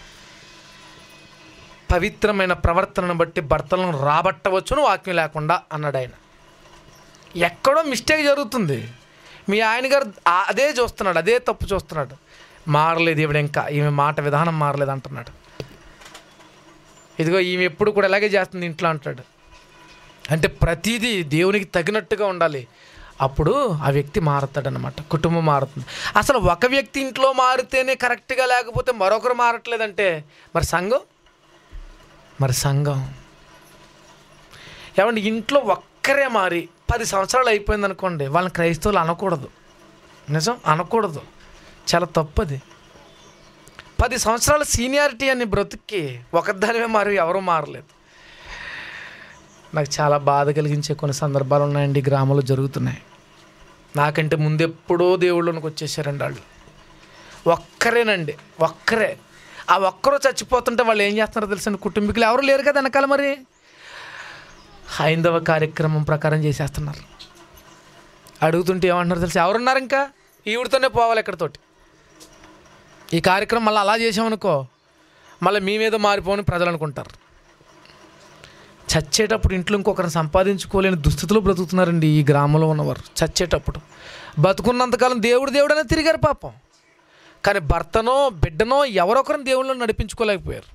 పవిత్రమైన ప్రవర్తనను బట్టి భర్తలను రాబట్టవచ్చును వాక్యం లేకుండా అన్నాడు ఆయన ఎక్కడో మిస్టేక్ జరుగుతుంది మీ ఆయన గారు ఆ- అదే చూస్తున్నాడు అదే తప్పు చూస్తున్నాడు మారలేదు ఈవిడ ఇంకా ఈమె మాట విధానం మారలేదు అంటున్నాడు ఇదిగో ఈమె ఎప్పుడు కూడా ఇలాగే చేస్తుంది ఇంట్లో అంటాడు అంటే ప్రతిదీ దేవునికి తగినట్టుగా ఉండాలి అప్పుడు ఆ వ్యక్తి మారుతాడనమాట కుటుంబం మారుతుంది అసలు ఒక వ్యక్తి ఇంట్లో మారితేనే కరెక్ట్గా లేకపోతే మరొకరు మారట్లేదంటే మరి సంఘం మరి సంఘం ఏమండి ఇంట్లో ఒక్కరే మారి పది సంవత్సరాలు అయిపోయింది అనుకోండి వాళ్ళని క్రైస్తవులు అనకూడదు నిజం అనకూడదు చాలా తప్పది పది సంవత్సరాల సీనియారిటీ అని బ్రతుక్కి ఒకదానివే మారి ఎవరూ మారలేదు నాకు చాలా బాధ కలిగించే కొన్ని సందర్భాలు ఉన్నాయండి ఈ గ్రామంలో జరుగుతున్నాయి నాకంటే ముందెప్పుడో దేవుళ్ళనికి వచ్చేసారండి వాళ్ళు ఒక్కరేనండి ఒక్కరే ఆ ఒక్కరు చచ్చిపోతుంటే వాళ్ళు ఏం చేస్తున్నారో తెలుసండి కుటుంబీకులు ఎవరు లేరు కదా వెనకాల మరి హైందవ కార్యక్రమం ప్రకారం చేసేస్తున్నారు అడుగుతుంటే ఏమంటున్నారు తెలుసు ఎవరున్నారు ఇంకా ఈవిడితోనే పోవాలి ఎక్కడితోటి ఈ కార్యక్రమం మళ్ళీ అలా చేసామనుకో మళ్ళీ మీ మీద మారిపోని ప్రజలు అనుకుంటారు చచ్చేటప్పుడు ఇంట్లో ఇంకొకరిని సంపాదించుకోలేని దుస్థితిలో బ్రతుకుతున్నారండి ఈ గ్రామంలో ఉన్నవారు చచ్చేటప్పుడు బతుకున్నంతకాలం దేవుడు దేవుడు అనేది తిరిగారు పాపం కానీ భర్తనో బిడ్డనో ఎవరొకరిని దేవుళ్ళు నడిపించుకోలేకపోయారు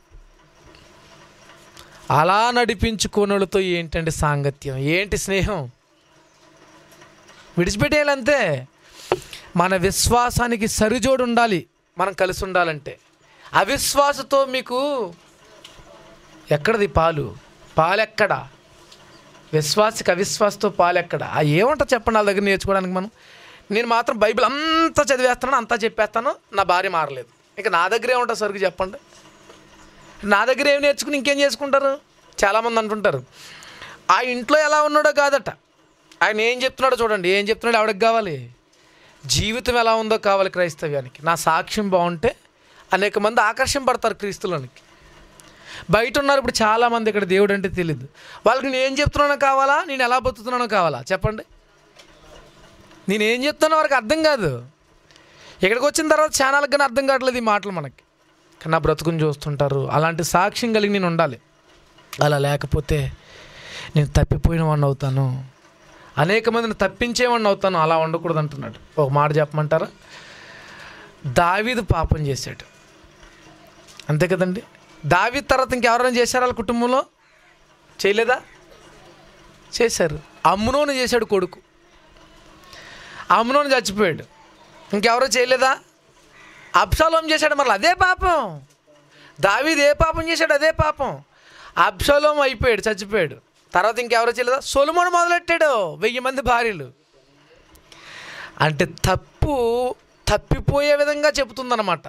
అలా నడిపించుకోనోళ్ళతో ఏంటండి సాంగత్యం ఏంటి స్నేహం విడిచిపెట్టేయాలంతే మన విశ్వాసానికి సరిజోడు ఉండాలి మనం కలిసి ఉండాలంటే అవిశ్వాసతో మీకు ఎక్కడది పాలు పాలెక్కడ విశ్వాసకి అవిశ్వాసతో పాలెక్కడ ఆ ఏమంటా చెప్పండి వాళ్ళ దగ్గర నేర్చుకోవడానికి మనం నేను మాత్రం బైబిల్ అంతా చదివేస్తాను అంతా చెప్పేస్తాను నా భార్య మారలేదు ఇక నా దగ్గర ఏముంటుంది సరుకు చెప్పండి నా దగ్గర ఏం నేర్చుకుని ఇంకేం చేసుకుంటారు చాలామంది అంటుంటారు ఆ ఇంట్లో ఎలా ఉన్నాడో కాదట ఆయన ఏం చెప్తున్నాడో చూడండి ఏం చెప్తున్నాడు ఆవిడకి కావాలి జీవితం ఎలా ఉందో కావాలి క్రైస్తవ్యానికి నా సాక్ష్యం బాగుంటే అనేక మంది ఆకర్షింపడతారు క్రీస్తులోనికి బయట ఉన్నారు ఇప్పుడు చాలామంది ఇక్కడ దేవుడు అంటే తెలియదు వాళ్ళకి నేను ఏం చెప్తున్నానో కావాలా నేను ఎలా బతుకుతున్నానో కావాలా చెప్పండి నేను ఏం చెప్తానో వారికి అర్థం కాదు ఇక్కడికి వచ్చిన తర్వాత ఛానల్కి కానీ అర్థం కావట్లేదు ఈ మాటలు మనకి కానీ నా బ్రతుకుని చూస్తుంటారు అలాంటి సాక్ష్యం కలిగి నేను ఉండాలి అలా లేకపోతే నేను తప్పిపోయిన వాడిని అవుతాను అనేక మందిని తప్పించేవాడిని అవుతాను అలా ఉండకూడదు అంటున్నాడు ఒక మాట చెప్పమంటారా దావీదు పాపం చేశాడు అంతే కదండి దావీద్ తర్వాత ఇంకెవరైనా చేశారా వాళ్ళ కుటుంబంలో చేయలేదా చేశారు అమ్మునోని చేశాడు కొడుకు అమ్మునోని చచ్చిపోయాడు ఇంకెవరో చేయలేదా అబ్షాలోం చేశాడు మరి అదే పాపం దావీద్ ఏ పాపం చేశాడు అదే పాపం అబ్షాలోం అయిపోయాడు చచ్చిపోయాడు తర్వాత ఇంకెవరో చేయలేదా సొలుమోను మొదలెట్టాడు వెయ్యి మంది భార్యలు అంటే తప్పు తప్పిపోయే విధంగా చెబుతుందన్నమాట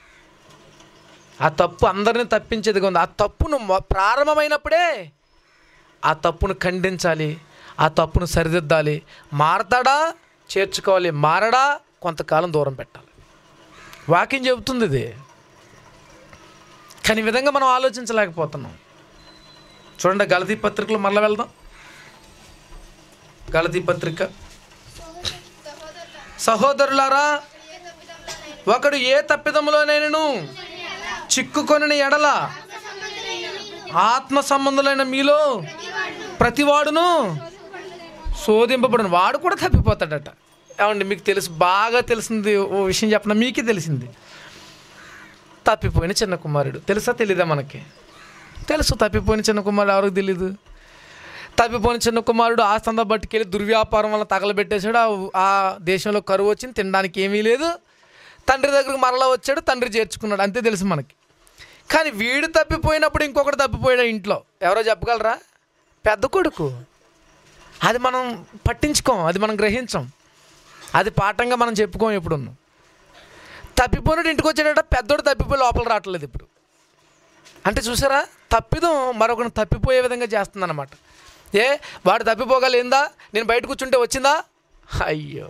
ఆ తప్పు అందరిని తప్పించేదిగా ఉంది ఆ తప్పును మొ- ప్రారంభమైనప్పుడే ఆ తప్పును ఖండించాలి ఆ తప్పును సరిదిద్దాలి మారతాడా చేర్చుకోవాలి మారడా కొంతకాలం దూరం పెట్టాలి వాక్యం చెబుతుంది ఇది కానీ ఈ విధంగా మనం ఆలోచించలేకపోతున్నాం చూడండి గలతీ పత్రికలో మళ్ళీ వెళ్దాం గలతీ పత్రిక సహోదరులారా ఒకడు ఏ తప్పిదములోనైనను చిక్కుకొనిన ఎడల ఆత్మ సంబంధులైన మీలో ప్రతివాడును శోధింపబడిన వాడు కూడా తప్పిపోతాడట ఏమండి మీకు తెలుసు బాగా తెలిసింది ఓ విషయం చెప్పిన మీకే తెలిసింది తప్పిపోయిన చిన్న కుమారుడు తెలుసా తెలీదా మనకి తెలుసు తప్పిపోయిన చిన్న కుమారుడు ఎవరికి తెలీదు తప్పిపోయిన చిన్న కుమారుడు ఆ సంద బట్టుకెళ్ళి దుర్వ్యాపారం వల్ల తగలబెట్టేశాడు ఆ- ఆ దేశంలో కరువు వచ్చింది తినడానికి ఏమీ లేదు తండ్రి దగ్గరకు మరలా వచ్చాడు తండ్రి చేర్చుకున్నాడు అంతే తెలుసు మనకి కానీ వీడు తప్పిపోయినప్పుడు ఇంకొకటి తప్పిపోయాడు ఇంట్లో ఎవరో చెప్పగలరా పెద్ద కొడుకు అది మనం పట్టించుకోం అది మనం గ్రహించం అది పాఠంగా మనం చెప్పుకోం ఎప్పుడు తప్పిపోయినట్టు ఇంటికి వచ్చాడట పెద్దోడు తప్పిపోయి లోపల రావట్లేదు ఇప్పుడు అంటే చూసారా తప్పిదం మరొకరిని తప్పిపోయే విధంగా చేస్తుందన్నమాట ఏ వాడు తప్పిపోగలేందా నేను బయట కూర్చుంటే వచ్చిందా అయ్యో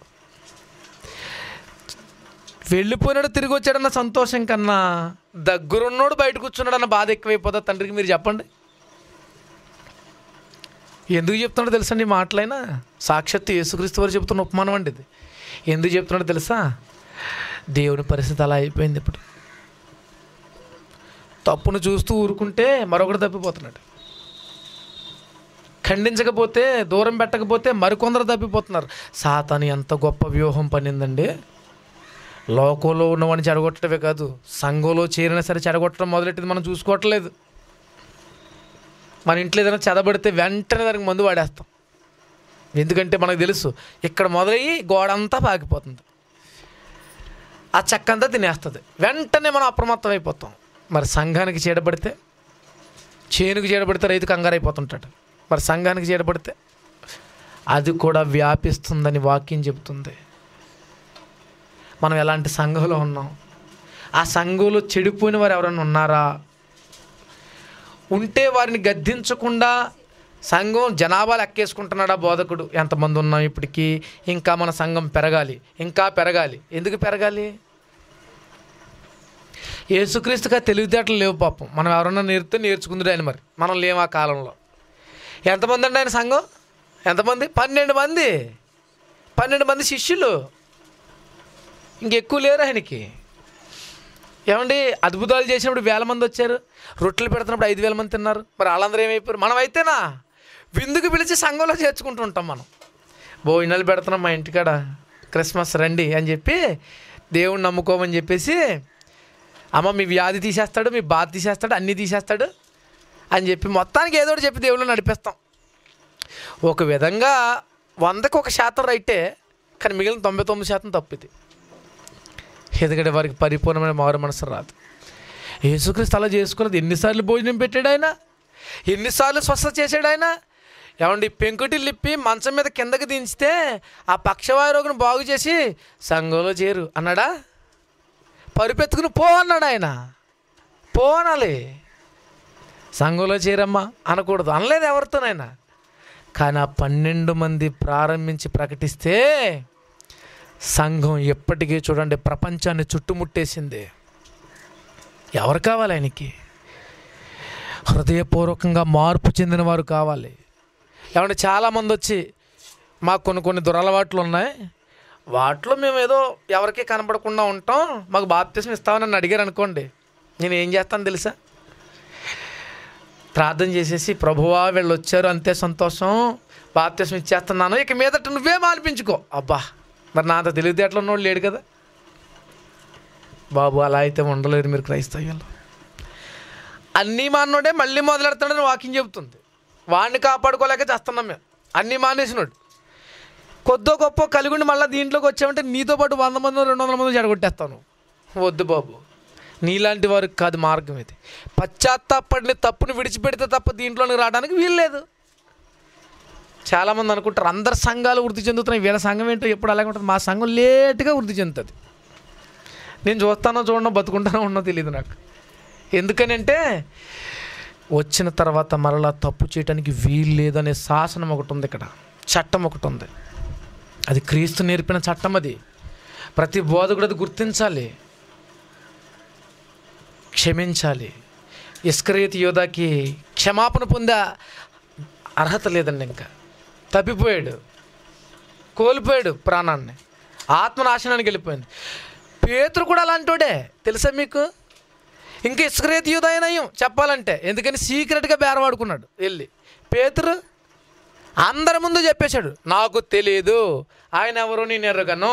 వెళ్ళిపోయినాడు తిరిగి వచ్చాడన్న సంతోషం కన్నా దగ్గరున్నోడు బయట కూర్చున్నాడన్న బాధ ఎక్కువైపోతా తండ్రికి మీరు చెప్పండి ఎందుకు చెప్తున్నాడో తెలుసండి ఈ మాటలైనా సాక్షాత్తు యేసుక్రీస్తు వారు చెప్తున్న ఉపమానం అండి ఇది ఎందుకు చెప్తున్నాడో తెలుసా దేవుని పరిస్థితి అలా అయిపోయింది ఇప్పుడు తప్పును చూస్తూ ఊరుకుంటే మరొకటి తప్పిపోతున్నాడు ఖండించకపోతే దూరం పెట్టకపోతే మరికొందరు తప్పిపోతున్నారు సాతాను ఎంత గొప్ప వ్యూహం పనిందండి లోకంలో ఉన్నవాడిని చెడగొట్టడమే కాదు సంఘంలో చేరినా సరే చెడగొట్టడం మొదలెట్టింది మనం చూసుకోవట్లేదు మన ఇంట్లో ఏదైనా చెదబడితే వెంటనే దానికి మందు వాడేస్తాం ఎందుకంటే మనకు తెలుసు ఇక్కడ మొదలయ్యి గోడ అంతా పాకిపోతుంది ఆ చెక్క అంతా తినేస్తుంది వెంటనే మనం అప్రమత్తం అయిపోతాం మరి సంఘానికి చీడబడితే చేనుకు చీడబడితే రైతు కంగారు అయిపోతుంటాడు మరి సంఘానికి చీడబడితే అది కూడా వ్యాపిస్తుందని వాక్యం చెబుతుంది మనం ఎలాంటి సంఘంలో ఉన్నాం ఆ సంఘంలో చెడిపోయిన వారు ఎవరైనా ఉన్నారా ఉంటే వారిని గద్దించకుండా సంఘం జనాభా లెక్కేసుకుంటున్నాడా బోధకుడు ఎంతమంది ఉన్నాం ఇప్పటికీ ఇంకా మన సంఘం పెరగాలి ఇంకా పెరగాలి ఎందుకు పెరగాలి యేసుక్రీస్తుగా తెలివితేటలు లేవు పాపం మనం ఎవరన్నా నేర్పితే నేర్చుకుందరు ఆయన మరి మనం లేము ఆ కాలంలో ఎంతమంది అండి ఆయన సంఘం ఎంతమంది పన్నెండు మంది పన్నెండు మంది శిష్యులు ఇంకెక్కువ లేరు ఆయనకి ఏమండి అద్భుతాలు చేసినప్పుడు వేల మంది వచ్చారు రొట్టెలు పెడుతున్నప్పుడు ఐదు వేల మంది తిన్నారు మరి వాళ్ళందరూ ఏమైపోయారు మనం అయితేనా విందుకు పిలిచి సంఘంలో చేర్చుకుంటూ ఉంటాం మనం భోజనాలు పెడుతున్నాం మా ఇంటికాడ క్రిస్మస్ రండి అని చెప్పి దేవుణ్ణి నమ్ముకోమని చెప్పేసి అమ్మ మీ వ్యాధి తీసేస్తాడు మీ బాధ తీసేస్తాడు అన్నీ తీసేస్తాడు అని చెప్పి మొత్తానికి ఏదో ఒకటి చెప్పి దేవుళ్ళు నడిపిస్తాం ఒక విధంగా వందకు ఒక శాతం రైటే కానీ మిగిలిన తొంభై తొమ్మిది శాతం తప్పిది ఎందుకంటే వారికి పరిపూర్ణమైన మారు మనసు రాదు యేసుక్రీస్తు అలా చేసుకున్నది ఎన్నిసార్లు భోజనం పెట్టాడు ఆయన ఎన్నిసార్లు స్వస్థ చేశాడు ఆయన ఏమండి పెంకుటి లిప్పి మంచం మీద కిందకి దించితే ఆ పక్షవాయు రోగిని బాగు చేసి సంఘంలో చేరు అన్నాడా పరుపెత్తుకుని పో అన్నాడు ఆయన పో అనాలి సంఘంలో చేరమ్మా అనకూడదు అనలేదు ఎవరితోనైనా కానీ ఆ పన్నెండు మంది ప్రారంభించి ప్రకటిస్తే సంఘం ఎప్పటికీ చూడండి ప్రపంచాన్ని చుట్టుముట్టేసింది ఎవరు కావాలి ఆయనకి హృదయపూర్వకంగా మార్పు చెందిన వారు కావాలి ఏమంటే చాలామంది వచ్చి మాకు కొన్ని కొన్ని దురలవాట్లు ఉన్నాయి వాటిలో మేము ఏదో ఎవరికీ కనపడకుండా ఉంటాం మాకు బాప్తీసం ఇస్తామని నన్ను అడిగారు అనుకోండి నేను ఏం చేస్తాను తెలుసా ప్రార్థన చేసేసి ప్రభువా వీళ్ళు వచ్చారు అంతే సంతోషం బాప్తీసం ఇచ్చేస్తున్నాను ఇక మీదట నువ్వే మానిపించుకో అబ్బా మరి నా అంత తెలివితేటలు ఉన్నోడు లేడు కదా బాబు అలా అయితే ఉండలేరు మీరు క్రైస్తవ్యంలో అన్నీ మానోడే మళ్ళీ మొదలెడతాడని వాకింగ్ చెబుతుంది వాడిని కాపాడుకోలేక చేస్తున్నాం మేము అన్నీ మానేసినాడు కొద్దో గొప్ప కలిగుండి మళ్ళీ దీంట్లోకి వచ్చామంటే నీతో పాటు వంద మంది రెండు వందల మంది చెడగొట్టేస్తాను వద్దు బాబు నీలాంటి వారికి కాదు మార్గం ఇది పశ్చాత్తాపడిన తప్పుని విడిచిపెడితే తప్ప దీంట్లోకి రావడానికి వీల్లేదు చాలామంది అనుకుంటారు అందరు సంఘాలు వృద్ధి చెందుతున్నాయి వీళ్ళ సంఘం ఏంటో ఎప్పుడు అలాగే ఉంటుంది మా సంఘం లేట్గా వృద్ధి చెందుతుంది నేను చూస్తానో చూడనో బతుకుంటానో ఉన్నో తెలియదు నాకు ఎందుకనంటే వచ్చిన తర్వాత మరలా తప్పు చేయడానికి వీలు లేదనే శాసనం ఒకటి ఉంది ఇక్కడ చట్టం ఒకటి ఉంది అది క్రీస్తు నేర్పిన చట్టం అది ప్రతి బోధకుడు అది గుర్తించాలి క్షమించాలి ఇస్కరేతి యోధాకి క్షమాపణ పొందే అర్హత లేదండి ఇంకా తప్పిపోయాడు కోల్పోయాడు ప్రాణాన్ని ఆత్మనాశనానికి వెళ్ళిపోయింది పేతురు కూడా అలాంటోడే తెలుసా మీకు ఇంకా ఇస్కరేతి యూదయనయం చెప్పాలంటే ఎందుకని సీక్రెట్గా బేరవాడుకున్నాడు వెళ్ళి పేతురు అందరి ముందు చెప్పేశాడు నాకు తెలియదు ఆయన ఎవరు నేను ఎర్రగను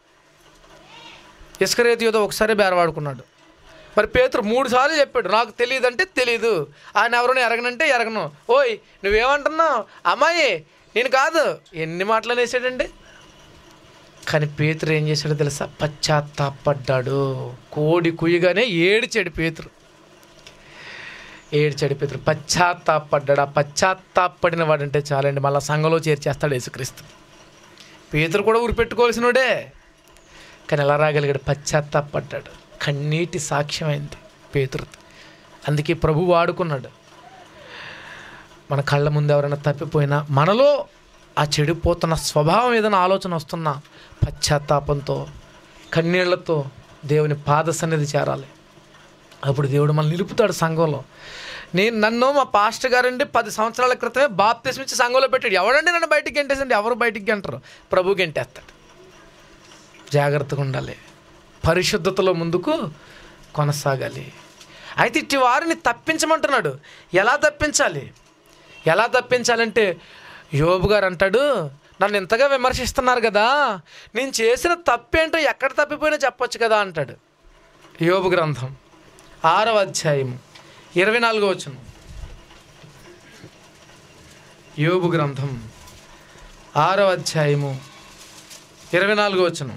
ఇస్కరేతి యూద ఒకసారి బేరవాడుకున్నాడు మరి పేతురు మూడు సార్లు చెప్పాడు నాకు తెలియదు అంటే తెలియదు ఆయన ఎవరు ఎరగనంటే ఎరగను ఓయ్ నువ్వేమంటున్నావు అమ్మాయి నేను కాదు ఎన్ని మాటలు అనేసాడండి కానీ పేతురు ఏం చేశాడో తెలుసా పశ్చాత్తాపడ్డాడు కోడి కుయ్యగానే ఏడిచాడు పేతురు ఏడిచాడు పేతురు పశ్చాత్తాపడ్డాడు ఆ పశ్చాత్తాపడిన వాడంటే చాలండి మళ్ళీ సంఘంలో చేర్చేస్తాడు యేసుక్రీస్తు పేతురు కూడా ఊరిపెట్టుకోవాల్సినోడే కానీ ఎలా రాగలిగాడు పశ్చాత్తాపడ్డాడు కన్నీటి సాక్ష్యమైంది పేతురు అందుకే ప్రభు వాడుకున్నాడు మన కళ్ళ ముందు ఎవరైనా తప్పిపోయినా మనలో ఆ చెడిపోతున్న స్వభావం ఏదైనా ఆలోచన వస్తున్నా పశ్చాత్తాపంతో కన్నీళ్లతో దేవుని పాద సన్నిధి చేరాలి అప్పుడు దేవుడు మనల్ని నిలుపుతాడు సంఘంలో నేను నన్ను మా పాస్టర్ గారండి పది సంవత్సరాల క్రితమే బాప్తిస్మ ఇచ్చి సంఘంలో పెట్టాడు ఎవడండి నన్ను బయటికి గెంటేసండి ఎవరు బయటికి గెంటరు ప్రభు గెంటేస్తాడు జాగ్రత్తగా ఉండాలి పరిశుద్ధతలో ముందుకు కొనసాగాలి అయితే ఇట్టి వారిని తప్పించమంటున్నాడు ఎలా తప్పించాలి ఎలా తప్పించాలంటే యోబు గారు అంటాడు నన్ను ఇంతగా విమర్శిస్తున్నారు కదా నేను చేసిన తప్పేంటో ఎక్కడ తప్పిపోయినా చెప్పొచ్చు కదా అంటాడు యోబు గ్రంథం ఆరవ అధ్యాయము ఇరవై నాలుగో వచనం యోబు గ్రంథం ఆరవ అధ్యాయము ఇరవై నాలుగో వచనం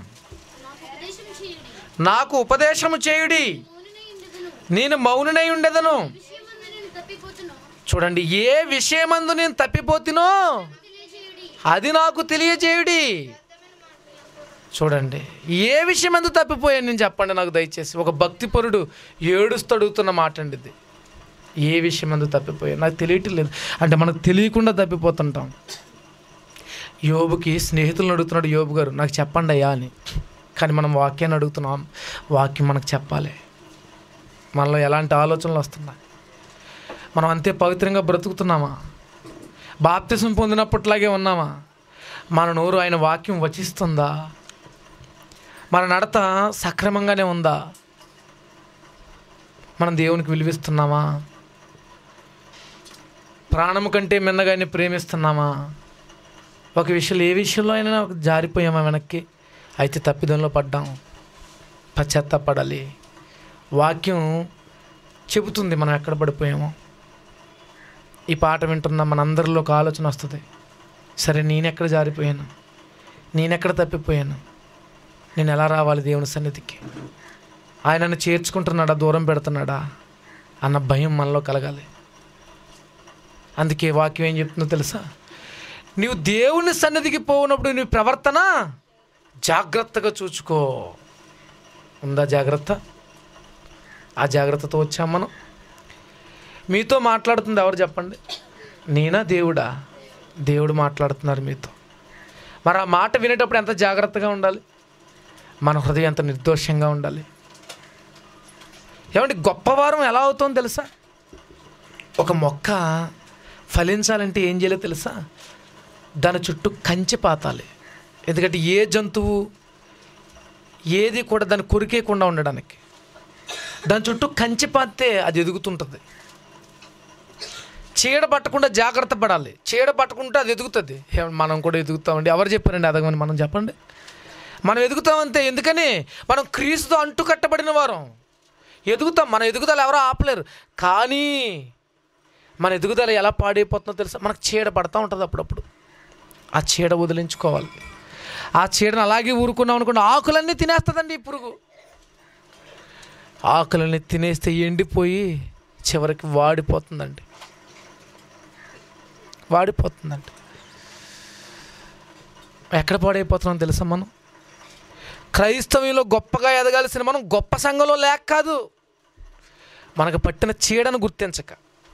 నాకు ఉపదేశం చేయుడి నాకు ఉపదేశము చేయుడి మౌననై ఉండదును నేను మౌనునై ఉండేదను విషయమందు నేను తప్పిపోతును చూడండి ఏ విషయమందు నేను తప్పిపోతినో తెలియజేయుడి అది నాకు తెలియజేయుడి చూడండి ఏ విషయమందు తప్పిపోయాను నేను చెప్పండి నాకు దయచేసి ఒక భక్తిపరుడు ఏడుస్తూ అడుగుతున్న మాట అండి ఇది ఏ విషయమందు తప్పిపోయాను నాకు తెలియటం లేదు అంటే మనకు తెలియకుండా తప్పిపోతుంటాం యోబుకి స్నేహితులను అడుగుతున్నాడు యోబు గారు నాకు చెప్పండి అయ్యా అని కానీ మనం వాక్యాన్ని అడుగుతున్నాం వాక్యం మనకు చెప్పాలి మనలో ఎలాంటి ఆలోచనలు వస్తున్నాయి మనం అంతే పవిత్రంగా బ్రతుకుతున్నామా బాప్తిసం పొందినప్పట్లాగే ఉన్నామా మన నోరు ఆయన వాక్యం వచిస్తుందా మన నడత సక్రమంగానే ఉందా మనం దేవునికి విలువిస్తున్నామా ప్రాణము కంటే మిన్నగానే ప్రేమిస్తున్నామా ఒక విషయంలో ఏ విషయంలో అయినా జారిపోయామా వెనక్కి అయితే తప్పిదంలో పడ్డాం పశ్చాత్తాపడాలి వాక్యం చెబుతుంది మనం ఎక్కడ పడిపోయామో ఈ పాట వింటున్న మనందరిలో ఒక ఆలోచన వస్తుంది సరే నేనెక్కడ జారిపోయాను నేనెక్కడ తప్పిపోయాను నేను ఎలా రావాలి దేవుని సన్నిధికి ఆయనను చేర్చుకుంటున్నాడా దూరం పెడుతున్నాడా అన్న భయం మనలో కలగాలి అందుకే వాక్యం ఏం చెప్తుందో తెలుసా నీవు దేవుని సన్నిధికి పోనప్పుడు నీ ప్రవర్తన జాగ్రత్తగా చూచుకో ఉందా జాగ్రత్త ఆ జాగ్రత్తతో వచ్చాం మనం మీతో మాట్లాడుతుంది ఎవరు చెప్పండి నేనా దేవుడా దేవుడు మాట్లాడుతున్నారు మీతో మరి ఆ మాట వినేటప్పుడు ఎంత జాగ్రత్తగా ఉండాలి మన హృదయం ఎంత నిర్దోషంగా ఉండాలి ఏమంటే గొప్పవారం ఎలా అవుతుందో తెలుసా ఒక మొక్క ఫలించాలంటే ఏం చేయాలో తెలుసా దాని చుట్టూ కంచె పాతాలి ఎందుకంటే ఏ జంతువు ఏది కూడా దాన్ని కొరికేయకుండా ఉండడానికి దాని చుట్టూ కంచె పాతే అది ఎదుగుతుంటుంది చీడ పట్టకుండా జాగ్రత్త పడాలి చీడ పట్టకుంటే అది ఎదుగుతుంది ఏ- మనం కూడా ఎదుగుతామండి ఎవరు చెప్పారండి అదగమని మనం చెప్పండి మనం ఎదుగుతామంతే ఎందుకని మనం క్రీస్తుతో అంటు కట్టబడిన వారం ఎదుగుతాం మన ఎదుగుదల ఎవరో ఆపలేరు కానీ మన ఎదుగుదల ఎలా పాడైపోతుందో తెలుసా మనకు చీడ పడతా ఉంటుంది అప్పుడప్పుడు ఆ చీడ వదిలించుకోవాలి ఆ చీడను అలాగే ఊరుకున్నాం అనుకోండి ఆకులన్నీ తినేస్తుందండి ఈ పురుగు ఆకులన్నీ తినేస్తే ఎండిపోయి చివరికి వాడిపోతుందండి వాడిపోతుందండి ఎక్కడ పాడైపోతున్నాం తెలుసా మనం క్రైస్తవంలో గొప్పగా ఎదగాల్సిన మనం గొప్ప సంఘంలో లేక కాదు మనకు పట్టిన చీడను గుర్తించక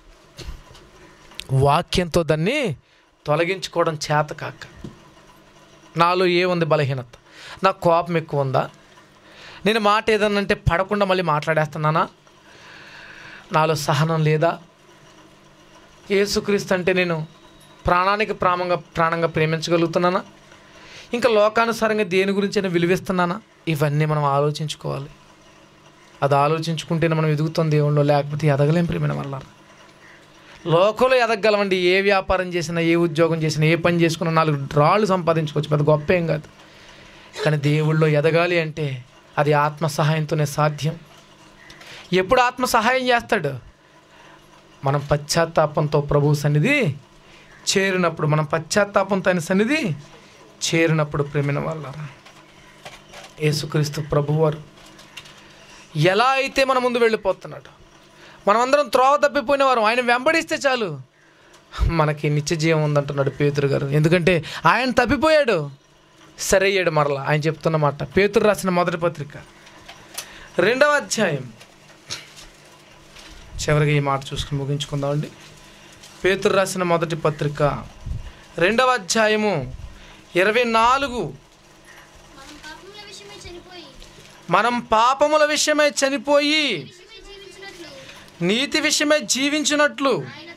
వాక్యంతో దాన్ని తొలగించుకోవడం చేత కాక నాలో ఏముంది బలహీనత నాకు కోపం ఎక్కువ ఉందా నేను మాట ఏదన్నంటే పడకుండా మళ్ళీ మాట్లాడేస్తున్నానా నాలో సహనం లేదా యేసుక్రీస్తు అంటే నేను ప్రాణానికి ప్రాణంగా ప్రాణంగా ప్రేమించగలుగుతున్నానా ఇంకా లోకానుసారంగా దేని గురించి అయినా విలువిస్తున్నానా ఇవన్నీ మనం ఆలోచించుకోవాలి అది ఆలోచించుకుంటేనే మనం ఎదుగుతాం దేవుళ్ళు లేకపోతే ఎదగలేం ప్రేమైన వల్ల లోకంలో ఎదగలమండి ఏ వ్యాపారం చేసినా ఏ ఉద్యోగం చేసినా ఏ పని చేసుకున్నా నాలుగు రాళ్ళు సంపాదించుకోవచ్చు పెద్ద గొప్ప ఏం కాదు కానీ దేవుళ్ళో ఎదగాలి అంటే అది ఆత్మ సహాయంతోనే సాధ్యం ఎప్పుడు ఆత్మ సహాయం చేస్తాడు మనం పశ్చాత్తాపంతో ప్రభు సన్నిధి చేరినప్పుడు మనం పశ్చాత్తాపంతో ఆయన సన్నిధి చేరినప్పుడు ప్రేమిన వాళ్ళ యేసుక్రీస్తు ప్రభువారు ఎలా అయితే మన ముందు వెళ్ళిపోతున్నాడు మనమందరం త్రోవ తప్పిపోయిన వారు ఆయన వెంబడిస్తే చాలు మనకి నిత్య జీవం ఉందంటున్నాడు పేతురు గారు ఎందుకంటే ఆయన తప్పిపోయాడు సరే అయ్యాడు మరలా ఆయన చెప్తున్న మాట పేతురు రాసిన మొదటి పత్రిక రెండవ అధ్యాయం చివరిగా ఈ మాట చూసుకుని ముగించుకుందామండి పేతురు రాసిన మొదటి పత్రిక రెండవ అధ్యాయము ఇరవై నాలుగు మనం పాపముల విషయమై చనిపోయి మనం పాపముల విషయమై చనిపోయి విషయమై జీవించినట్లు నీతి విషయమై జీవించినట్లు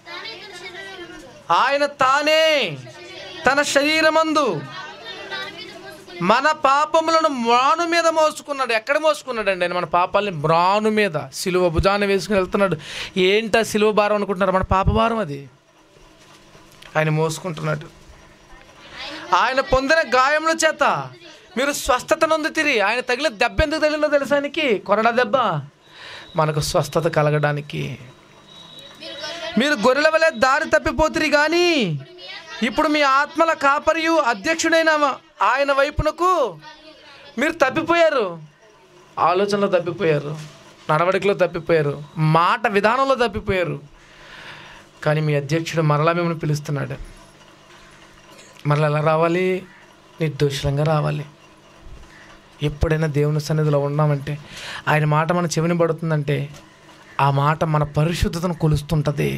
ఆయన తానే తన శరీరమును ఆయన తానే తన శరీరమందు దాని మీద మోసుకొని మన పాపములను మ్రాను మీద మోసుకున్నాడు ఎక్కడ మోసుకున్నాడండి ఆయన మన పాపాలని మ్రాను మీద సిలువ భుజాన్ని వేసుకుని వెళ్తున్నాడు ఏంటా సిలువ భారం అనుకుంటున్నారు మన పాప భారం అది ఆయన మోసుకుంటున్నాడు ఆయన పొందిన గాయముల చేత మీరు స్వస్థత నొందుతిరి ఆయన తగిలిన దెబ్బ ఎందుకు తగిలిందో తెలుసా ఆయనకి కొరడా దెబ్బ మనకు స్వస్థత కలగడానికి మీరు గొర్రెల వలె దారి తప్పిపోతురి కానీ ఇప్పుడు మీ ఆత్మల కాపరియు అధ్యక్షుడైన ఆయన వైపునకు మీరు తప్పిపోయారు ఆలోచనలో తప్పిపోయారు నడవడికలో తప్పిపోయారు మాట విధానంలో తప్పిపోయారు కానీ మీ అధ్యక్షుడు మరలా మిమ్మల్ని పిలుస్తున్నాడు మరలా ఎలా రావాలి నిర్దోషులంగా రావాలి ఎప్పుడైనా దేవుని సన్నిధిలో ఉన్నామంటే ఆయన మాట మన చెవిని పడుతుందంటే ఆ మాట మన పరిశుద్ధతను కొలుస్తుంటుంది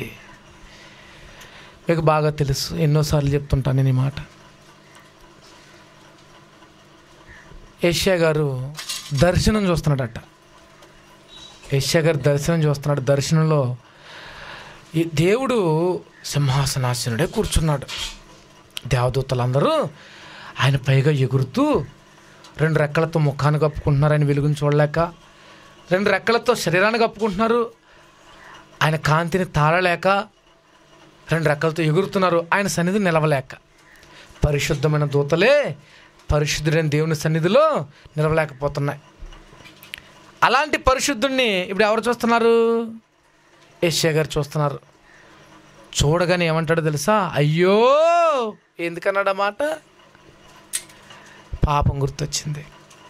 మీకు బాగా తెలుసు ఎన్నోసార్లు చెప్తుంటాను నేను ఈ మాట ఏషియా గారు దర్శనం చూస్తున్నాడట ఏషియా గారు దర్శనం చూస్తున్నాడు దర్శనంలో ఈ దేవుడు సింహాసనాసనుడే కూర్చున్నాడు దేవదూతలందరూ ఆయన పైగా ఎగురుతూ రెండు రెక్కలతో ముఖాన్ని కప్పుకుంటున్నారు ఆయన వెలుగుని చూడలేక రెండు రెక్కలతో శరీరాన్ని కప్పుకుంటున్నారు ఆయన కాంతిని తాళలేక రెండు రెక్కలతో ఎగురుతున్నారు ఆయన సన్నిధి నిలవలేక పరిశుద్ధమైన దూతలే పరిశుద్ధుడైన దేవుని సన్నిధిలో నిలవలేకపోతున్నాయి అలాంటి పరిశుద్ధుణ్ణి ఇప్పుడు ఎవరు చూస్తున్నారు ఏషియా గారు చూస్తున్నారు చూడగానే ఏమంటాడో తెలుసా అయ్యో ఎందుకన్నాడు ఆ మాట పాపం గుర్తొచ్చింది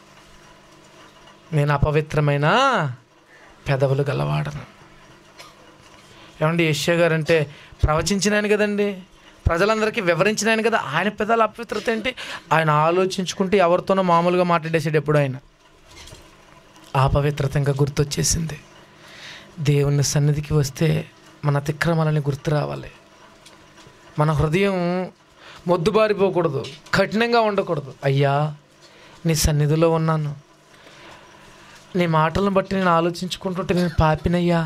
నేను అపవిత్రమైన పెదవులు గలవాడను ఏమండి యశ్య గారు అంటే ప్రవచించిన ఆయన కదండి ప్రజలందరికీ వివరించిన ఆయన కదా ఆయన పెదాల అపవిత్రత ఏంటి ఆయన ఆలోచించుకుంటే ఎవరితోనో మామూలుగా మాట్లాడేసాడు ఎప్పుడు ఆయన ఆ పవిత్రత ఇంకా గుర్తొచ్చేసింది దేవుని సన్నిధికి వస్తే మన అతిక్రమాలని గుర్తు రావాలి మన హృదయం మొద్దుబారిపోకూడదు కఠినంగా ఉండకూడదు అయ్యా నీ సన్నిధిలో ఉన్నాను నీ మాటలను బట్టి నేను ఆలోచించుకుంటుంటే నేను పాపినయ్యా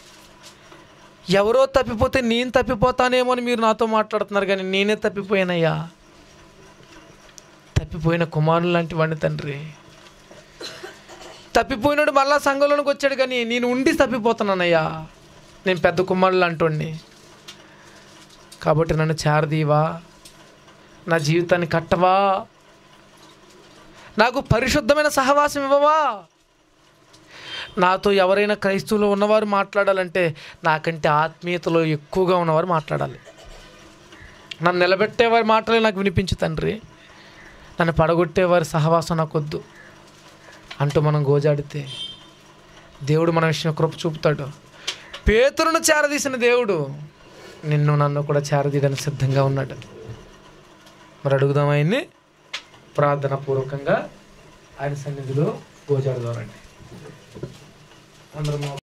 ఎవరో తప్పిపోతే నేను తప్పిపోతానేమో అని మీరు నాతో మాట్లాడుతున్నారు కానీ నేనే తప్పిపోయానయ్యా తప్పిపోయిన కుమారులు లాంటి వాడిని తండ్రి తప్పిపోయినాడు మళ్ళా సంఘంలోనికి వచ్చాడు కానీ నేను ఉండి తప్పిపోతున్నానయ్యా నేను పెద్ద కుమారులు అంటుండి కాబట్టి నన్ను చేరదీవా నా జీవితాన్ని కట్టవా నాకు పరిశుద్ధమైన సహవాసం ఇవ్వవా నాతో ఎవరైనా క్రైస్తవులు ఉన్నవారు మాట్లాడాలంటే నాకంటే ఆత్మీయతలో ఎక్కువగా ఉన్నవారు మాట్లాడాలి నన్ను నిలబెట్టేవారి మాటలే నాకు వినిపించు తండ్రి నన్ను పడగొట్టేవారి సహవాసం నాకు వద్దు అంటూ మనం గోజాడితే దేవుడు మన విషయం కృప చూపుతాడు పేతురును చేరదీసిన దేవుడు నిన్ను నన్ను కూడా చేరదీయడానికి సిద్ధంగా ఉన్నాడు మరి అడుగుదాం ఆయన్ని ప్రార్థన పూర్వకంగా ఆయన సన్నిధిలో గోజాడుదారండి అందరం